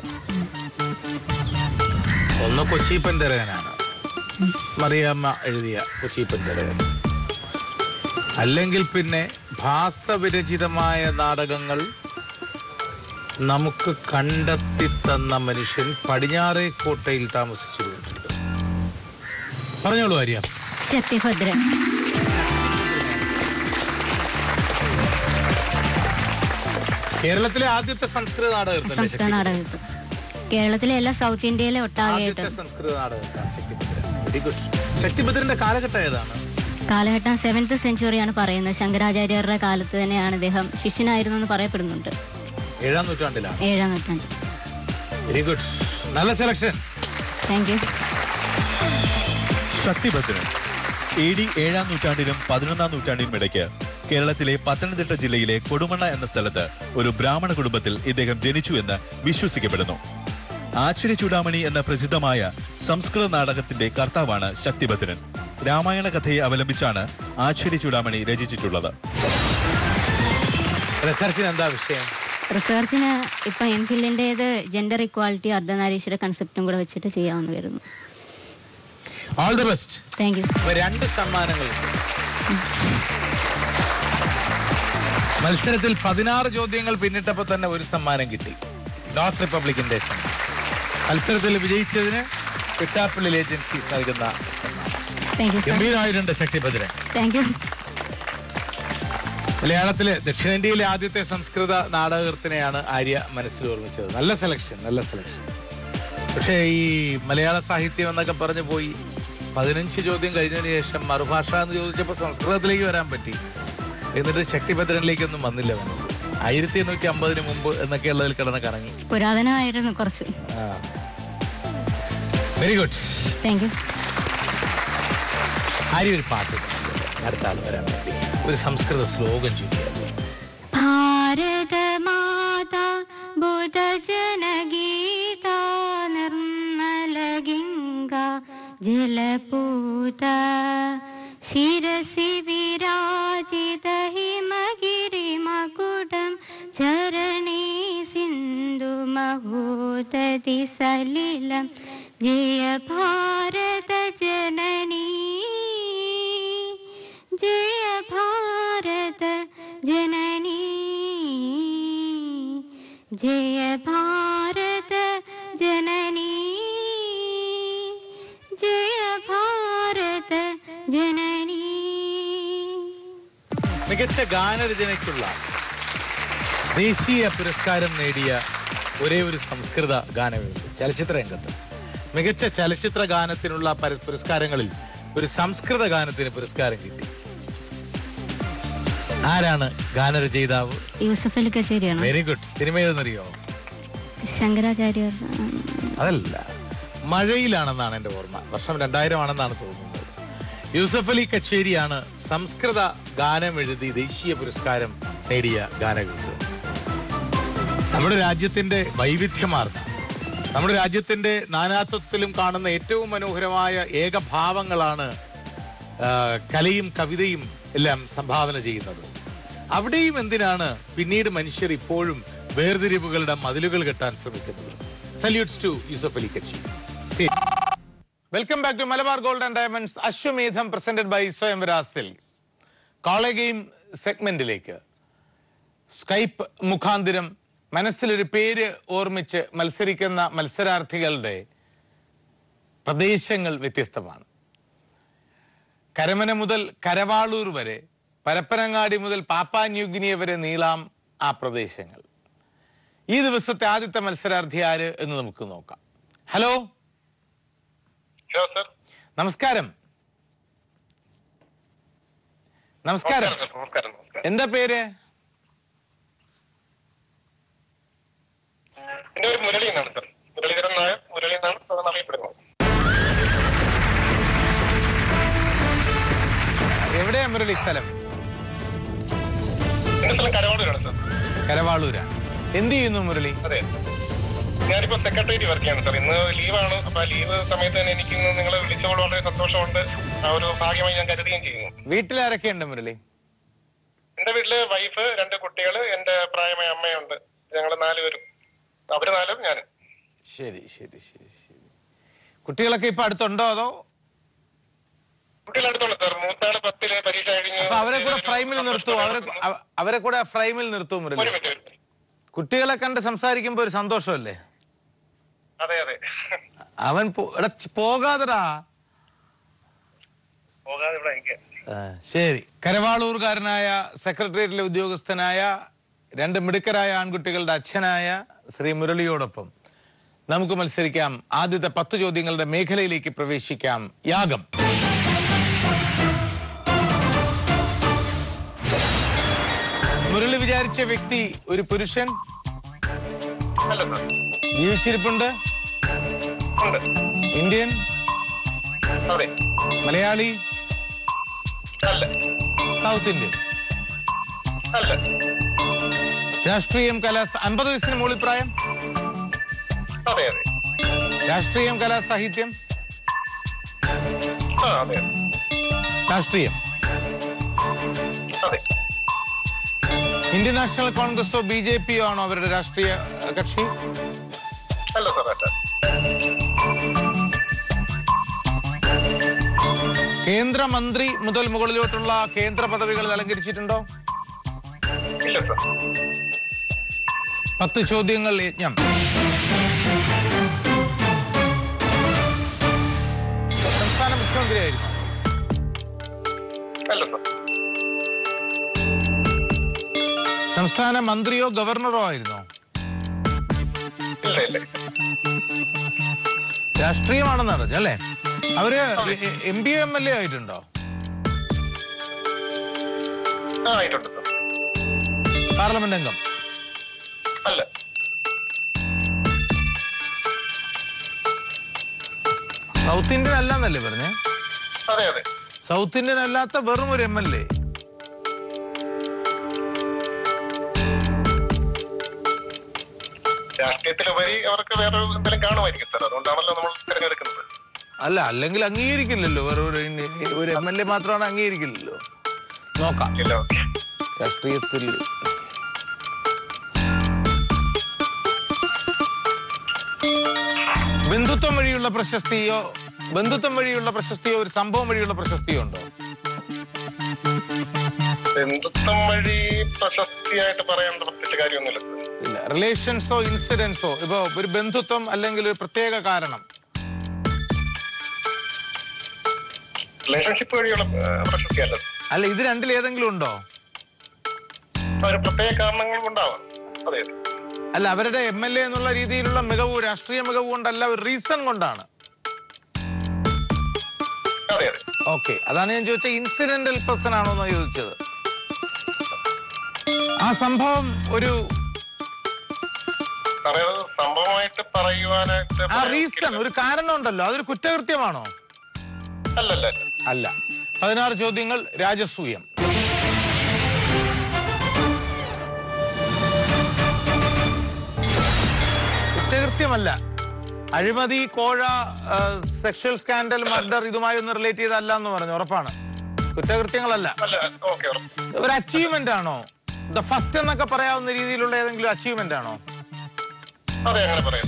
ഒന്ന് കൊച്ചിപ്പൻ തിരകനാണ് മറിയാമ്മ എഴുതിയ കൊച്ചിപ്പൻ തിരകൻ അല്ലെങ്കിൽ പിന്നെ ഭാസവിരചിതമായ നാടകങ്ങൾ നമുക്ക് കണ്ടെത്തി തന്ന മനുഷ്യൻ പടിഞ്ഞാറേ കോട്ടയിൽ താമസിച്ചിരുന്നുണ്ട് പറഞ്ഞോളൂ ആര്യ ശക്തിഭദ്രൻ കേരളത്തിലെ ആദ്യത്തെ സംസ്കൃത നാടകത്തിൽ സംസ്കൃത നാടകത്തിൽ കേരളത്തിലെ എല്ലാ സൗത്ത് ഇന്ത്യയിലെ ഒട്ടാകെയായിട്ട് ആദ്യത്തെ സംസ്കൃത നാടകത്താണ് ശക്തിഭദ്രൻ വെരി ഗുഡ് ശക്തിഭദ്രന്റെ കാലഘട്ടം ഏതാണ് കാലഘട്ടം സെവൻത്ത് സെഞ്ചുറിയാണ് പറയുന്നത് ശങ്കരാചാര്യരുടെ കാലത്ത് തന്നെയാണ് ഇദ്ദേഹം ശിഷ്യനായിരുന്നു എന്ന് പറയപ്പെടുന്നുണ്ട് ഏഴാം നൂറ്റാണ്ടിലാണ് ഏഴാം നൂറ്റാണ്ട് വെരി ഗുഡ് നല്ല selection thank you Shaktibhadran A D ഏഴാം നൂറ്റാണ്ടിലും പതിനൊന്നാം നൂറ്റാണ്ടിനും ഇടയ്ക്ക് കേരളത്തിലെ പത്തനംതിട്ട ജില്ലയിലെ കൊടുമണ്ണ എന്ന സ്ഥലത്ത് ഒരു ബ്രാഹ്മണ കുടുംബത്തിൽ ഇദ്ദേഹം ജനിച്ചു എന്ന് വിശ്വസിക്കപ്പെടുന്നു ആശ്ചര്യ ചൂടാമണി എന്ന പ്രസിദ്ധമായ സംസ്കൃത നാടകത്തിന്റെ കർത്താവാണ് ശക്തിഭദ്രൻ രാമായണ കഥയെ അവലംബിച്ചാണ് ആശ്ചര്യ ചൂടാമണി രചിച്ചിട്ടുള്ളത് റിസർച്ചിന് എന്താ വിഷയം റിസർച്ചിന് ഇപ്പം എം ഫില്ലിൻ്റെത് ജെൻഡർ ഇക്വാളിറ്റി അർദ്ധനാരീശ്വര കൺസെപ്റ്റും കൂടെ വെച്ചിട്ട് ചെയ്യാമെന്ന് വരുന്നു all the best thank you അപ്പൊ രണ്ട് സമ്മാനങ്ങൾ മത്സരത്തിൽ പതിനാറ് ചോദ്യങ്ങൾ പിന്നിട്ടപ്പോൾ തന്നെ ഒരു സമ്മാനം കിട്ടി നോർത്ത് റിപ്പബ്ലിക്കിന്റെ സമ്മാനം മത്സരത്തിൽ വിജയിച്ചതിന് പിട്ടാപ്പിള്ളി ഏജൻസീസ് നൽകുന്ന സമ്മാനം താങ്ക് യു സർ ഗംഭീരമായിട്ടുണ്ട് ശക്തിഭദ്രൻ താങ്ക് യു മലയാളത്തിലെ ദക്ഷിണേന്ത്യയിലെ ആദ്യത്തെ സംസ്കൃത നാടകത്തിനെയാണ് ആര്യ മനസ്സിൽ ഓർമ്മിച്ചത് നല്ല സെലക്ഷൻ നല്ല സെലക്ഷൻ പക്ഷേ ഈ മലയാള സാഹിത്യം എന്നൊക്കെ പറഞ്ഞു പോയി പതിനഞ്ച് ചോദ്യം കഴിഞ്ഞതിന് ശേഷം മറുഭാഷ എന്ന് ചോദിച്ചപ്പോൾ സംസ്കൃതത്തിലേക്ക് വരാൻ പറ്റി എന്നിട്ട് ശക്തിഭദ്രനിലേക്കൊന്നും വന്നില്ല മനസ്സ് ആയിരത്തി എണ്ണൂറ്റി അമ്പതിന് മുമ്പ് എന്നൊക്കെ ഉള്ളതിൽ കിടന്ന് കറങ്ങി പുരാതനമായിരുന്നു കുറച്ച് very good thank you Arya ഒരു പാട്ട് അടുത്ത ആൾ വരാൻ വേണ്ടി ഒരു സംസ്കൃത ശ്ലോകം ചൊല്ലിയാൽ ഭാരതമാതാ ബുധജനഗീതാ നിർമ്മലഗംഗ ജലപൂത ശിരസി വിരാജിത ഹിമഗിരിമകുടം ചരണേ സിന്ധു മഹോദതി സലിലം ജയ ഭാരത ജനനീ ജയ ഭാരത ജനനീ ജയ ഭാരത ജനനീ ജയ ഭാരത മികച്ച ഗാനരചനയ്ക്കുള്ള ദേശീയ പുരസ്കാരം നേടിയ ഒരേ ഒരു സംസ്കൃത ഗാനമേള ചലച്ചിത്ര രംഗത്ത് മികച്ച ചലച്ചിത്ര ഗാനത്തിനുള്ള പര- പുരസ്കാരങ്ങളിൽ ഒരു സംസ്കൃത ഗാനത്തിന് പുരസ്കാരം കിട്ടി ആരാണ് ഗാനരചയിതാവ് യൂസഫ് അലി കച്ചേരിയാണ് വെരി ഗുഡ് സിനിമ ഏതെന്നറിയോ ശങ്കരാചാര്യർ ഉം, അതല്ല മഴയിലാണെന്നാണ് എൻ്റെ ഓർമ്മ വർഷം രണ്ടായിരം ആണെന്നാണ് തോന്നുന്നത് യൂസഫ് അലി കച്ചേരിയാണ് സംസ്കൃത ഗാനം എഴുതി ദേശീയ പുരസ്കാരം നേടിയ ഗാനകൃത്ത് നമ്മുടെ രാജ്യത്തിന്റെ വൈവിധ്യമാർന്ന നമ്മുടെ രാജ്യത്തിന്റെ നാനാത്വത്തിലും കാണുന്ന ഏറ്റവും മനോഹരമായ ഏകഭാവങ്ങളാണ് ആ, കലയും കവിതയും എല്ലാം സംഭാവന ചെയ്യുന്നത് അവിടെയും എന്തിനാണ് പിന്നീട് മനുഷ്യർ ഇപ്പോഴും വേർതിരിവുകളുടെ മതിലുകൾ കെട്ടാൻ ശ്രമിക്കുന്നത് സല്യൂട്ട്സ് ടു യൂസഫ് അലി കച്ചി welcome back to Malabar gold and diamonds Ashwamedham presented by Swayamvara silks കോളേ ഗെയിം സെഗ്മെന്റിലേക്ക് സ്കൈപ്പ് മുഖാന്തിരം മനസ്സിലൊരു പേര് ഓർമ്മിച്ച് മത്സരിക്കുന്ന മത്സരാർത്ഥികളുടെ പ്രദേശങ്ങൾ വ്യത്യസ്തമാണ് കരമന മുതൽ കരവാളൂർ വരെ പരപ്പനങ്ങാടി മുതൽ പാപ്പാന്യൂഗിനിയ വരെ നീളാം ആ പ്രദേശങ്ങൾ ഈ ദിവസത്തെ ആദ്യത്തെ മത്സരാർത്ഥി ആര് എന്ന് നമുക്ക് നോക്കാം ഹലോ ഹലോ സർ നമസ്കാരം നമസ്കാരം നമസ്കാരം നമസ്കാരം നമസ്കാരം എന്താ പേര് എന്റെ ഒരു മുരളി എന്നാണ് സർ മുരളീധരൻ നായർ മുരളി എന്നാണ് സാധാരണ അറിയപ്പെടുന്നത് എവിടെയാ മുരളി സ്ഥലം എന്റെ സ്ഥലം കരവാളൂരാണ് സർ കരവാളൂരാണ് എന്ത് ചെയ്യുന്നു മുരളി അതെ ഞാനിപ്പോ സെക്രട്ടേറിയറ്റ് വർക്ക് ചെയ്യാണ് സർ ഇന്ന് ലീവാണ് അപ്പൊ ആ ലീവ് സമയത്ത് തന്നെ എനിക്ക് ഇന്ന് നിങ്ങളെ വിളിച്ചപ്പോൾ വളരെ സന്തോഷമുണ്ട് ആ ഒരു ഭാഗ്യമായി ഞാൻ കരുതുകയും ചെയ്യുന്നു വീട്ടിൽ ആരൊക്കെയുണ്ട് മുരളി എന്റെ വീട്ടില് വൈഫ് രണ്ട് കുട്ടികൾ എന്റെ പ്രായമായ അമ്മയുണ്ട് ഞങ്ങൾ നാലുപേരും അവര് നാലും ഞാനും ശരി ശരി ശരി ശരി കുട്ടികളൊക്കെ ഇപ്പൊ അടുത്തുണ്ടോ അതോ കുട്ടികൾ അടുത്തുണ്ട് സർ മൂത്താള് പത്തില് പരീക്ഷ കഴിഞ്ഞു അപ്പൊ അവരെ കൂടെ ഫ്രെയിമിൽ നിർത്തൂ അവരെ അവ- അവരെ കൂടെ ഫ്രെയിമിൽ നിർത്തൂ ഒരു മുരളി മിനിറ്റ് ഒരു മിനിറ്റ്. കുട്ടികളെ കണ്ട് സംസാരിക്കുമ്പോ ഒരു സന്തോഷമല്ലേ അതെ അതെ അവൻ പോ- എടാ, ച് പോകാതെടാ പോകാതെ ഇവിടെ എനിക്ക് ആ, ശരി കരവാളൂർകാരനായ സെക്രട്ടേറിയറ്റിലെ ഉദ്യോഗസ്ഥനായ രണ്ട് മിടുക്കരായ ആൺകുട്ടികളുടെ അച്ഛനായ ശ്രീ മുരളിയോടൊപ്പം നമുക്ക് മത്സരിക്കാം ആദ്യത്തെ പത്ത് ചോദ്യങ്ങളുടെ മേഖലയിലേക്ക് പ്രവേശിക്കാം യാഗം മുരളി വിചാരിച്ച വ്യക്തി ഒരു പുരുഷൻ അല്ല സർ ജീവിച്ചിരിപ്പുണ്ട് ഉണ്ട് ഇന്ത്യൻ അതെ മലയാളി അല്ല സൗത്ത് ഇന്ത്യൻ അല്ല രാഷ്ട്രീയം കലാ അമ്പത് വയസ്സിന് മുകളിൽ പ്രായം അതെ അതെ രാഷ്ട്രീയം കലാ സാഹിത്യം ആ അതെ രാഷ്ട്രീയം അതെ ഇന്ത്യൻ നാഷണൽ കോൺഗ്രസോ ബി ജെ പിയോ ആണോ അവരുടെ രാഷ്ട്രീയ അഹ്, കക്ഷി അല്ല സാർ അല്ല കേന്ദ്രമന്ത്രി മുതൽ മുകളിലോട്ടുള്ള കേന്ദ്ര പദവികൾ അലങ്കരിച്ചിട്ടുണ്ടോ ഇല്ല സാർ പത്ത് ചോദ്യങ്ങൾ യജ്ഞം സംസ്ഥാന മുഖ്യമന്ത്രിയായിരുന്നു അല്ല സാർ സംസ്ഥാന മന്ത്രിയോ ഗവർണറോ ആയിരുന്നോ ഇല്ല ഇല്ല രാഷ്ട്രീയമാണെന്ന് അറിഞ്ഞു അല്ലേ അവര് M P M L A ആയിട്ടുണ്ടോ ആ ആയിട്ടുണ്ട് സാർ പാർലമെന്റ് അംഗം അല്ല സൗത്ത് ഇന്ത്യൻ അല്ലാന്നല്ലേ പറഞ്ഞേ അതെ അതെ സൗത്ത് ഇന്ത്യൻ അല്ലാത്ത വെറും ഒരു എം എൽ എ രാഷ്ട്രീയത്തിലുപരി അവർക്ക് വേറെ എന്തെങ്കിലും കാണുമായിരിക്കും സാർ അതുകൊണ്ടാണല്ലോ നമ്മൾ തിരഞ്ഞെടുക്കുന്നത് അല്ല അല്ലെങ്കിൽ അംഗീകരിക്കില്ലല്ലോ വേറെ ഒരു ഇന്ന- ഒരു എം എൽ എ മാത്രമാണ് അംഗീകരിക്കില്ലല്ലോ നോക്കാം ഇല്ല ഓക്കെ രാഷ്ട്രീയത്തിൽ ബന്ധുത്വം വഴിയുള്ള പ്രശസ്തിയോ ബന്ധുത്വം വഴിയുള്ള പ്രശസ്തിയോ ഒരു സംഭവം വഴിയുള്ള പ്രശസ്തിയോ ഉണ്ടോ ബന്ധുത്വം വഴി പ്രശസ്തിയായിട്ട് പറയേണ്ട പ്രത്യേകിച്ച് കാര്യമൊന്നുമില്ല സാർ ഇല്ല റിലേഷൻസോ ഇൻസിഡൻസോ ഇപ്പോ ഒരു ബന്ധുത്വം അല്ലെങ്കിൽ ഒരു പ്രത്യേക കാരണം റിലേഷൻഷിപ്പ് വഴിയുള്ള ആ, പ്രശസ്തിയല്ല അല്ല ഇത് രണ്ടിൽ ഏതെങ്കിലും ഉണ്ടോ ഒരു പ്രത്യേക കാരണങ്ങൾ ഉണ്ടാവാം അതെ അതെ അല്ല അവരുടെ എം എൽ എ എന്നുള്ള രീതിയിലുള്ള മികവ് രാഷ്ട്രീയ മികവ് കൊണ്ടല്ല ഒരു റീസൺ കൊണ്ടാണ് അതെ അതെ ഓക്കെ അതാണ് ഞാൻ ചോദിച്ച ഇൻസിഡന്റൽ പേഴ്സൺ ആണോ എന്ന് ചോദിച്ചത് ആ സംഭവം ഒരു സാറേ അത് സംഭവമായിട്ട് പറയുവാനായിട്ട് ആ റീസൺ ഒരു കാരണം ഉണ്ടല്ലോ അതൊരു കുറ്റകൃത്യമാണോ അല്ലല്ല അല്ല പതിനാറ് ചോദ്യങ്ങൾ രാജസൂയം കുറ്റകൃത്യമല്ല അഴിമതി കോഴ സെക്ഷൽ സ്കാൻഡൽ മർഡർ ഇതുമായി ഒന്ന് റിലേറ്റ് ചെയ്തല്ല എന്ന് പറഞ്ഞു ഉറപ്പാണ് കുറ്റകൃത്യങ്ങളല്ല അല്ല ഓക്കെ ഒരു അച്ചീവ്മെന്റ് ആണോ ദ ഫസ്റ്റ് എന്നൊക്കെ പറയാവുന്ന രീതിയിലുള്ള ഏതെങ്കിലും അച്ചീവ്മെന്റ് ആണോ അതെ അങ്ങനെ പറയാം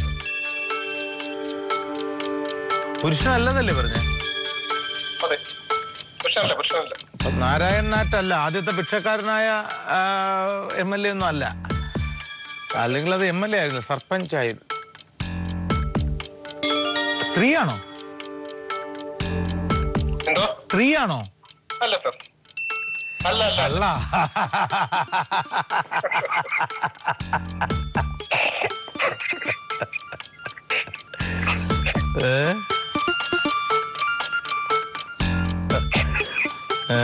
പുരുഷനല്ലെന്നല്ലേ പറഞ്ഞേ അതെ പ്രശ്നമല്ല പ്രശ്നമല്ല അപ്പൊ നാരായൺ നാറ്റല്ല ആദ്യത്തെ ഭിക്ഷക്കാരനായ എം എൽ എ ഒന്നും അല്ല അല്ലെങ്കിൽ അത് എം എൽ എ ആയിരുന്നു സർപഞ്ച് ആയിരുന്നു സ്ത്രീയാണോ എന്തോ സ്ത്രീയാണോ അല്ല സാർ അല്ല അല്ല അല്ല ഏ? ഏ.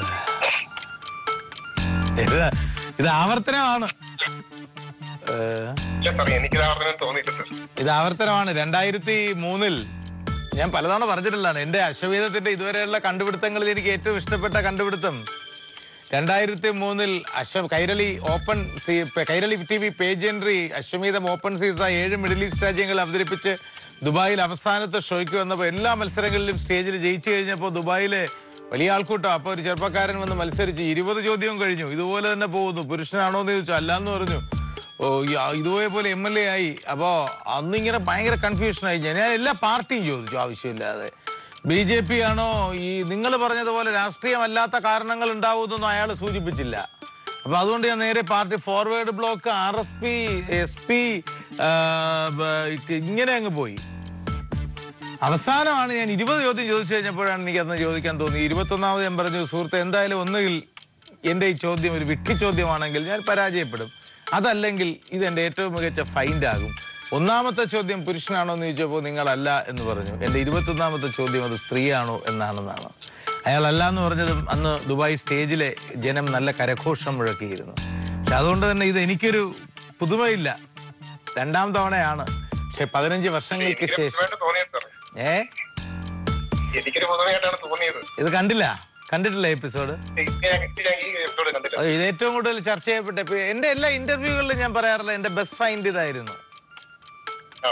ഇത് ഇത് ആവർത്തനമാണ് ഏ. ഇല്ല സാർ എനിക്കിത് ആവർത്തനം തോന്നിയില്ല സാർ ഇത് ആവർത്തനമാണ് രണ്ടായിരത്തി മൂന്നിൽ ഞാൻ പലതവണ പറഞ്ഞിട്ടുള്ളതാണ് എന്റെ അശ്വമേധത്തിന്റെ ഇതുവരെയുള്ള കണ്ടുപിടുത്തങ്ങളിൽ എനിക്ക് ഏറ്റവും ഇഷ്ടപ്പെട്ട കണ്ടുപിടുത്തം രണ്ടായിരത്തി മൂന്നിൽ അശ്വ Kairali open sea Kairali T V page entry Ashwamedham open സീസ ഏഴ് മിഡിൽ ഈസ്റ്റ് രാജ്യങ്ങൾ അവതരിപ്പിച്ച് ദുബായിൽ അവസാനത്തെ ഷോയ്ക്ക് വന്നപ്പോൾ എല്ലാ മത്സരങ്ങളിലും സ്റ്റേജിൽ ജയിച്ചു കഴിഞ്ഞപ്പോൾ ദുബായിലെ വലിയ ആൾക്കൂട്ടം അപ്പോൾ ഒരു ചെറുപ്പക്കാരൻ വന്ന് മത്സരിച്ച് ഇരുപത് ചോദ്യവും കഴിഞ്ഞു ഇതുപോലെ തന്നെ പോകുന്നു പുരുഷനാണോ എന്ന് ചോദിച്ചു അല്ലാന്ന് പറഞ്ഞു ഓ ഈ- ആ ഇതുപോലെ പോലെ എം എൽ എ ആയി അപ്പോ അന്നിങ്ങനെ ഭയങ്കര കൺഫ്യൂഷൻ ആയി ഞാൻ ഞാൻ എല്ലാ പാർട്ടിയും ചോദിച്ചു ആവശ്യമില്ലാതെ ബി ജെ പി ആണോ ഈ നിങ്ങൾ പറഞ്ഞതുപോലെ രാഷ്ട്രീയമല്ലാത്ത കാരണങ്ങൾ ഉണ്ടാവുമെന്നൊന്നും അയാൾ സൂചിപ്പിച്ചില്ല അപ്പൊ അതുകൊണ്ട് ഞാൻ നേരെ party forward block R S P S P ഇങ്ങനെ അങ്ങ് പോയി അവസാനമാണ് ഞാൻ ഇരുപത് ചോദ്യം ചോദിച്ചു കഴിഞ്ഞപ്പോഴാണ് എനിക്ക് അന്ന് ചോദിക്കാൻ തോന്നി ഇരുപത്തൊന്നാമത് ഞാൻ പറഞ്ഞു സുഹൃത്തെ എന്തായാലും ഒന്നുകിൽ എൻ്റെ ഈ ചോദ്യം ഒരു വിട്ടി ചോദ്യമാണെങ്കിൽ ഞാൻ പരാജയപ്പെടും അതല്ലെങ്കിൽ ഇത് എൻ്റെ ഏറ്റവും മികച്ച ഫൈൻഡ് ആകും ഒന്നാമത്തെ ചോദ്യം പുരുഷനാണോ എന്ന് ചോദിച്ചപ്പോൾ നിങ്ങളല്ല എന്ന് പറഞ്ഞു എൻ്റെ ഇരുപത്തൊന്നാമത്തെ ചോദ്യം അത് സ്ത്രീയാണോ എന്നാണെന്നാണ് അയാൾ അല്ല എന്ന് പറഞ്ഞതും അന്ന് ദുബായ് സ്റ്റേജിലെ ജനം നല്ല കരഘോഷം മുഴക്കിയിരുന്നു പക്ഷെ അതുകൊണ്ട് തന്നെ ഇത് എനിക്കൊരു പുതുമയില്ല രണ്ടാം തവണയാണ് പക്ഷെ പതിനഞ്ച് വർഷങ്ങൾക്ക് എനിക്കൊരു ശേഷം പുതുമയായിട്ട് തോന്നിയത് സാർ ഏ എനിക്കൊരു പുതുമയായിട്ടാണ് തോന്നിയത് ഇത് കണ്ടില്ല കണ്ടിട്ടില്ല എപ്പിസോഡ് ഇത് ഞാൻ- ഇത് ഞാൻ ഈ എപ്പിസോഡ് കണ്ടില്ല ഇത് ഏറ്റവും കൂടുതൽ ചർച്ച ചെയ്യപ്പെട്ട എപ്പി- എന്റെ എല്ലാ ഇന്റർവ്യൂകളിലും ഞാൻ പറയാറില്ല എന്റെ ബെസ്റ്റ് ഫൈൻഡ് ഇതായിരുന്നു ആ.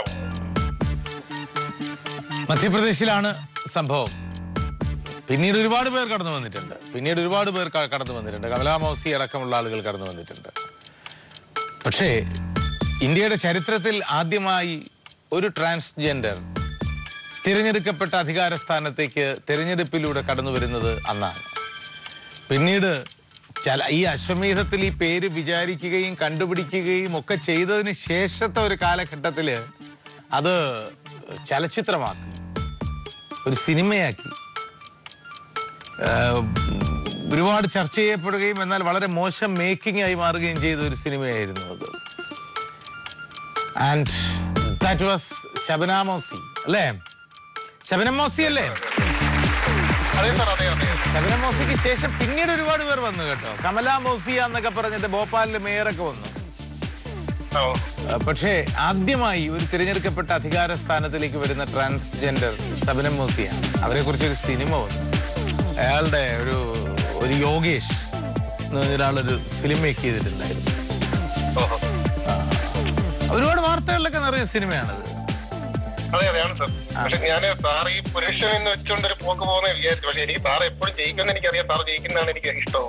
മധ്യപ്രദേശിലാണ് സംഭവം പിന്നീട് ഒരുപാട് പേർ കടന്നു വന്നിട്ടുണ്ട് പിന്നീട് ഒരുപാട് പേർ ക- കടന്നു വന്നിട്ടുണ്ട് കമലാ മൗസി അടക്കമുള്ള ആളുകൾ കടന്നു വന്നിട്ടുണ്ട് പക്ഷേ ഇന്ത്യയുടെ ചരിത്രത്തിൽ ആദ്യമായി ഒരു ട്രാൻസ്ജെൻഡർ തിരഞ്ഞെടുക്കപ്പെട്ട അധികാര സ്ഥാനത്തേക്ക് തിരഞ്ഞെടുപ്പിലൂടെ കടന്നു വരുന്നത് അന്നാണ് പിന്നീട് ചല ഈ അശ്വമേധത്തിൽ ഈ പേര് വിചാരിക്കുകയും കണ്ടുപിടിക്കുകയും ഒക്കെ ചെയ്തതിന് ശേഷത്തെ ഒരു കാലഘട്ടത്തിൽ അത് ചലച്ചിത്രമാക്കി ഒരു സിനിമയാക്കി ആഹ് ഒരുപാട് ചർച്ച ചെയ്യപ്പെടുകയും എന്നാൽ വളരെ മോശം മേക്കിംഗ് ആയി മാറുകയും ചെയ്ത ഒരു സിനിമയായിരുന്നു അത് ആൻഡ് ദാറ്റ് വാസ് ശബനാമോസി അല്ലേ ശബനമോസി അല്ലേ അതെ സാർ അതെ അതെ ശബന മോസിക്ക് ശേഷം പിന്നീട് ഒരുപാട് പേർ വന്നു കേട്ടോ കമല മോസിയ എന്നൊക്കെ പറഞ്ഞിട്ട് ഭോപ്പാലിലെ മേയറൊക്കെ വന്നു ആ, ആ, പക്ഷേ ആദ്യമായി ഒരു തിരഞ്ഞെടുക്കപ്പെട്ട അധികാര സ്ഥാനത്തിലേക്ക് വരുന്ന ട്രാൻസ്ജെൻഡർ ശബനം മോസിയാണ് അവരെ കുറിച്ചൊരു സിനിമ വന്നു അയാളുടെ ഒരു ഒരു യോഗേഷ് എന്ന് പറഞ്ഞ ഒരാളൊരു ഫിലിം മേക്ക് ചെയ്തിട്ടുണ്ടായിരുന്നു ഓഹോ. ഒരുപാട് വാർത്തകളിലൊക്കെ നിറഞ്ഞ സിനിമയാണത് അതെ അതെയാണ് സാർ പക്ഷെ ഞാൻ സാർ ഈ പുരുഷൻ എന്ന് വെച്ചുകൊണ്ട് ഒരു പോക്ക് പോകുന്ന വിചാരിച്ചു പക്ഷെ എനിക്ക് സാർ എപ്പോഴും ജയിക്കുമെന്ന് എനിക്കറിയാം സാർ ജയിക്കുന്നതാണ് എനിക്ക് ഇഷ്ടം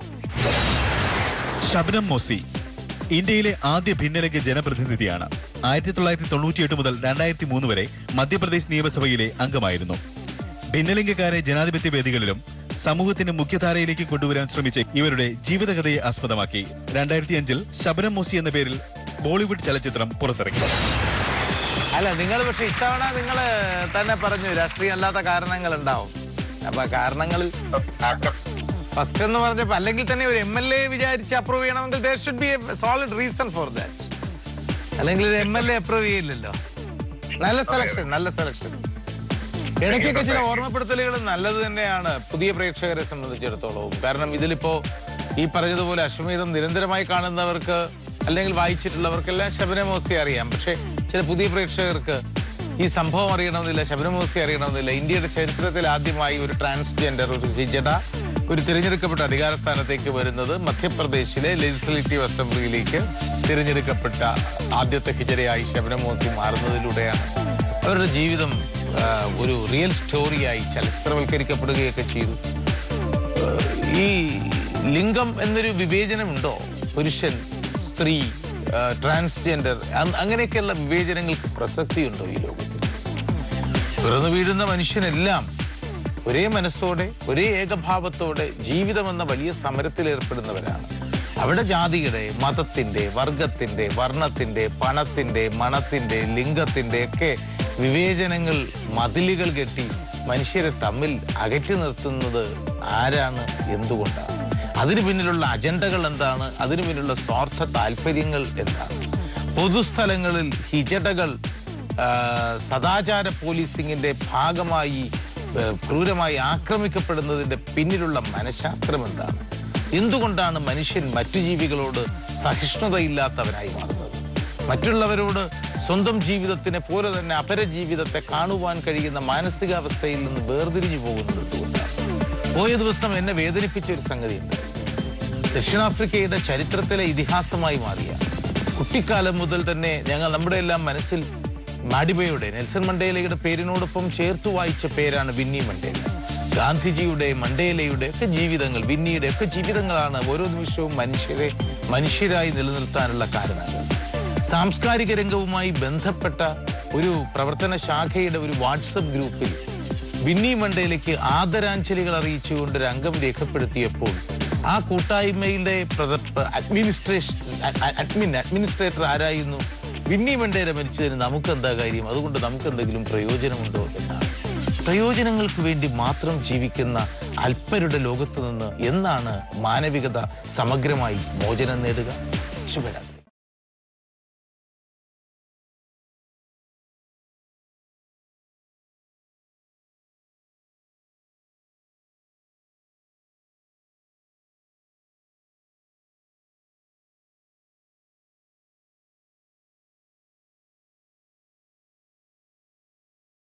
ഷബ്നം മോസി ഇന്ത്യയിലെ ആദ്യ ഭിന്നലിംഗ ജനപ്രതിനിധിയാണ് ആയിരത്തി തൊള്ളായിരത്തി തൊണ്ണൂറ്റിയെട്ട് മുതൽ രണ്ടായിരത്തി മൂന്ന് വരെ മധ്യപ്രദേശ് നിയമസഭയിലെ അംഗമായിരുന്നു ഭിന്നലിംഗക്കാരെ ജനാധിപത്യ വേദികളിലും സമൂഹത്തിന്റെ മുഖ്യധാരയിലേക്ക് കൊണ്ടുവരാൻ ശ്രമിച്ച ഇവരുടെ ജീവിതകഥയെ ആസ്പദമാക്കി രണ്ടായിരത്തി അഞ്ചിൽ ശബനം മോസി എന്ന പേരിൽ ബോളിവുഡ് ചലച്ചിത്രം പുറത്തിറങ്ങി അല്ല നിങ്ങൾ പക്ഷെ ഇത്തവണ നിങ്ങൾ തന്നെ പറഞ്ഞു രാഷ്ട്രീയം അല്ലാത്ത കാരണങ്ങൾ ഉണ്ടാവും അപ്പൊ ആ കാരണങ്ങളിൽ ഫസ്റ്റ് എന്ന് പറഞ്ഞപ്പോ അല്ലെങ്കിൽ തന്നെ ഒരു എം എൽ എ വിചാരിച്ച് അപ്രൂവ് ചെയ്യണമെങ്കിൽ there should be a solid reason for that അല്ലെങ്കിൽ ഒരു എം എൽ എ അപ്രൂവ് ചെയ്യില്ലല്ലോ നല്ല സെലക്ഷൻ നല്ല സെലക്ഷൻ ഇടയ്ക്കൊക്കെ ചില ഓർമ്മപ്പെടുത്തലുകൾ നല്ലത് തന്നെയാണ് പുതിയ പ്രേക്ഷകരെ സംബന്ധിച്ചിടത്തോളവും കാരണം ഇതിലിപ്പോ ഈ പറഞ്ഞതുപോലെ അശ്വമേധം നിരന്തരമായി കാണുന്നവർക്ക് അല്ലെങ്കിൽ വായിച്ചിട്ടുള്ളവർക്കെല്ലാം ശബനമോസി അറിയാം പക്ഷേ ചില പുതിയ പ്രേക്ഷകർക്ക് ഈ സംഭവം അറിയണമെന്നില്ല ശബനമോസി അറിയണമെന്നില്ല ഇന്ത്യയുടെ ചരിത്രത്തിൽ ആദ്യമായി ഒരു ട്രാൻസ്ജെൻഡർ ഒരു ഹിജഡ ഒരു തിരഞ്ഞെടുക്കപ്പെട്ട അധികാര സ്ഥാനത്തേക്ക് വരുന്നത് മധ്യപ്രദേശിലെ ലെജിസ്ലേറ്റീവ് അസംബ്ലിയിലേക്ക് തിരഞ്ഞെടുക്കപ്പെട്ട ആദ്യത്തെ ഹിജഡയായി ശബനമോസി മാറുന്നതിലൂടെയാണ് അവരുടെ ജീവിതം ആ, ഒരു റിയൽ സ്റ്റോറിയായി ചലച്ചിത്രവൽക്കരിക്കപ്പെടുകയൊക്കെ ചെയ്തു ആ, ഈ ലിംഗം എന്നൊരു വിവേചനമുണ്ടോ പുരുഷൻ സ്ത്രീ ആ, ട്രാൻസ്ജെൻഡർ അ- അങ്ങനെയൊക്കെയുള്ള വിവേചനങ്ങൾക്ക് പ്രസക്തിയുണ്ടോ ഈ ലോകത്തിൽ പിറന്നു വീഴുന്ന മനുഷ്യനെല്ലാം ഒരേ മനസ്സോടെ ഒരേ ഏകഭാവത്തോടെ ജീവിതമെന്ന വലിയ സമരത്തിൽ ഏർപ്പെടുന്നവരാണ് അവിടെ ജാതിയുടെ മതത്തിന്റെ വർഗത്തിന്റെ വർണ്ണത്തിന്റെ പണത്തിന്റെ മണത്തിന്റെ ലിംഗത്തിന്റെ ഒക്കെ വിവേചനങ്ങൾ മതിലുകൾ കെട്ടി മനുഷ്യരെ തമ്മിൽ അകറ്റി നിർത്തുന്നത് ആരാണ് എന്തുകൊണ്ടാണ് അതിനു പിന്നിലുള്ള അജണ്ടകൾ എന്താണ് അതിനു പിന്നിലുള്ള സ്വാർത്ഥ താല്പര്യങ്ങൾ എന്താണ് പൊതുസ്ഥലങ്ങളിൽ ഹിജടകൾ ആ, സദാചാര പോലീസിങ്ങിന്റെ ഭാഗമായി ഏ, ക്രൂരമായി ആക്രമിക്കപ്പെടുന്നതിന്റെ പിന്നിലുള്ള മനഃശാസ്ത്രം എന്താണ് എന്തുകൊണ്ടാണ് മനുഷ്യൻ മറ്റു ജീവികളോട് സഹിഷ്ണുതയില്ലാത്തവനായി മാറുന്നത് മറ്റുള്ളവരോട് സ്വന്തം ജീവിതത്തിനെ പോലെ തന്നെ അപരജീവിതത്തെ കാണുവാൻ കഴിയുന്ന മാനസികാവസ്ഥയിൽ നിന്ന് വേർതിരിഞ്ഞു പോകുന്നത് എന്തുകൊണ്ടാണ് പോയ ദിവസം എന്നെ വേദനിപ്പിച്ച ഒരു സംഗതിയുണ്ട് ദക്ഷിണാഫ്രിക്കയുടെ ചരിത്രത്തിലെ ഇതിഹാസമായി മാറിയ കുട്ടിക്കാലം മുതൽ തന്നെ ഞങ്ങൾ നമ്മുടെ എല്ലാം മനസ്സിൽ മാഡിബയുടെ നെൽസൺ മണ്ടേലയുടെ പേരിനോടൊപ്പം ചേർത്തു വായിച്ച പേരാണ് വിന്നി മണ്ടേല ഗാന്ധിജിയുടെ മണ്ടേലയുടെ ഒക്കെ ജീവിതങ്ങൾ വിന്നിയുടെ ഒക്കെ ജീവിതങ്ങളാണ് ഓരോ നിമിഷവും മനുഷ്യരെ മനുഷ്യരായി നിലനിർത്താനുള്ള കാരണങ്ങൾ സാംസ്കാരിക രംഗവുമായി ബന്ധപ്പെട്ട ഒരു പ്രവർത്തന ശാഖയുടെ ഒരു വാട്സപ്പ് ഗ്രൂപ്പിൽ വിന്നി മണ്ടേലയ്ക്ക് ആദരാഞ്ജലികൾ അറിയിച്ചുകൊണ്ട് ഒരു അംഗം രേഖപ്പെടുത്തിയപ്പോൾ ആ കൂട്ടായ്മയുടെ പ്രദ- അഡ്മിനിസ്ട്രേഷൻ അ- അ- അഡ്മിൻ അഡ്മിനിസ്ട്രേറ്റർ ആരായിരുന്നു വിന്നി മണ്ടേല മരിച്ചതിന് നമുക്ക് എന്താ കാര്യം അതുകൊണ്ട് നമുക്ക് എന്തെങ്കിലും പ്രയോജനമുണ്ടോ എന്നാണ് പ്രയോജനങ്ങൾക്ക് വേണ്ടി മാത്രം ജീവിക്കുന്ന അല്പരുടെ ലോകത്ത് നിന്ന് എന്നാണ് മാനവികത സമഗ്രമായി മോചനം നേടുക ശുഭരാത്രി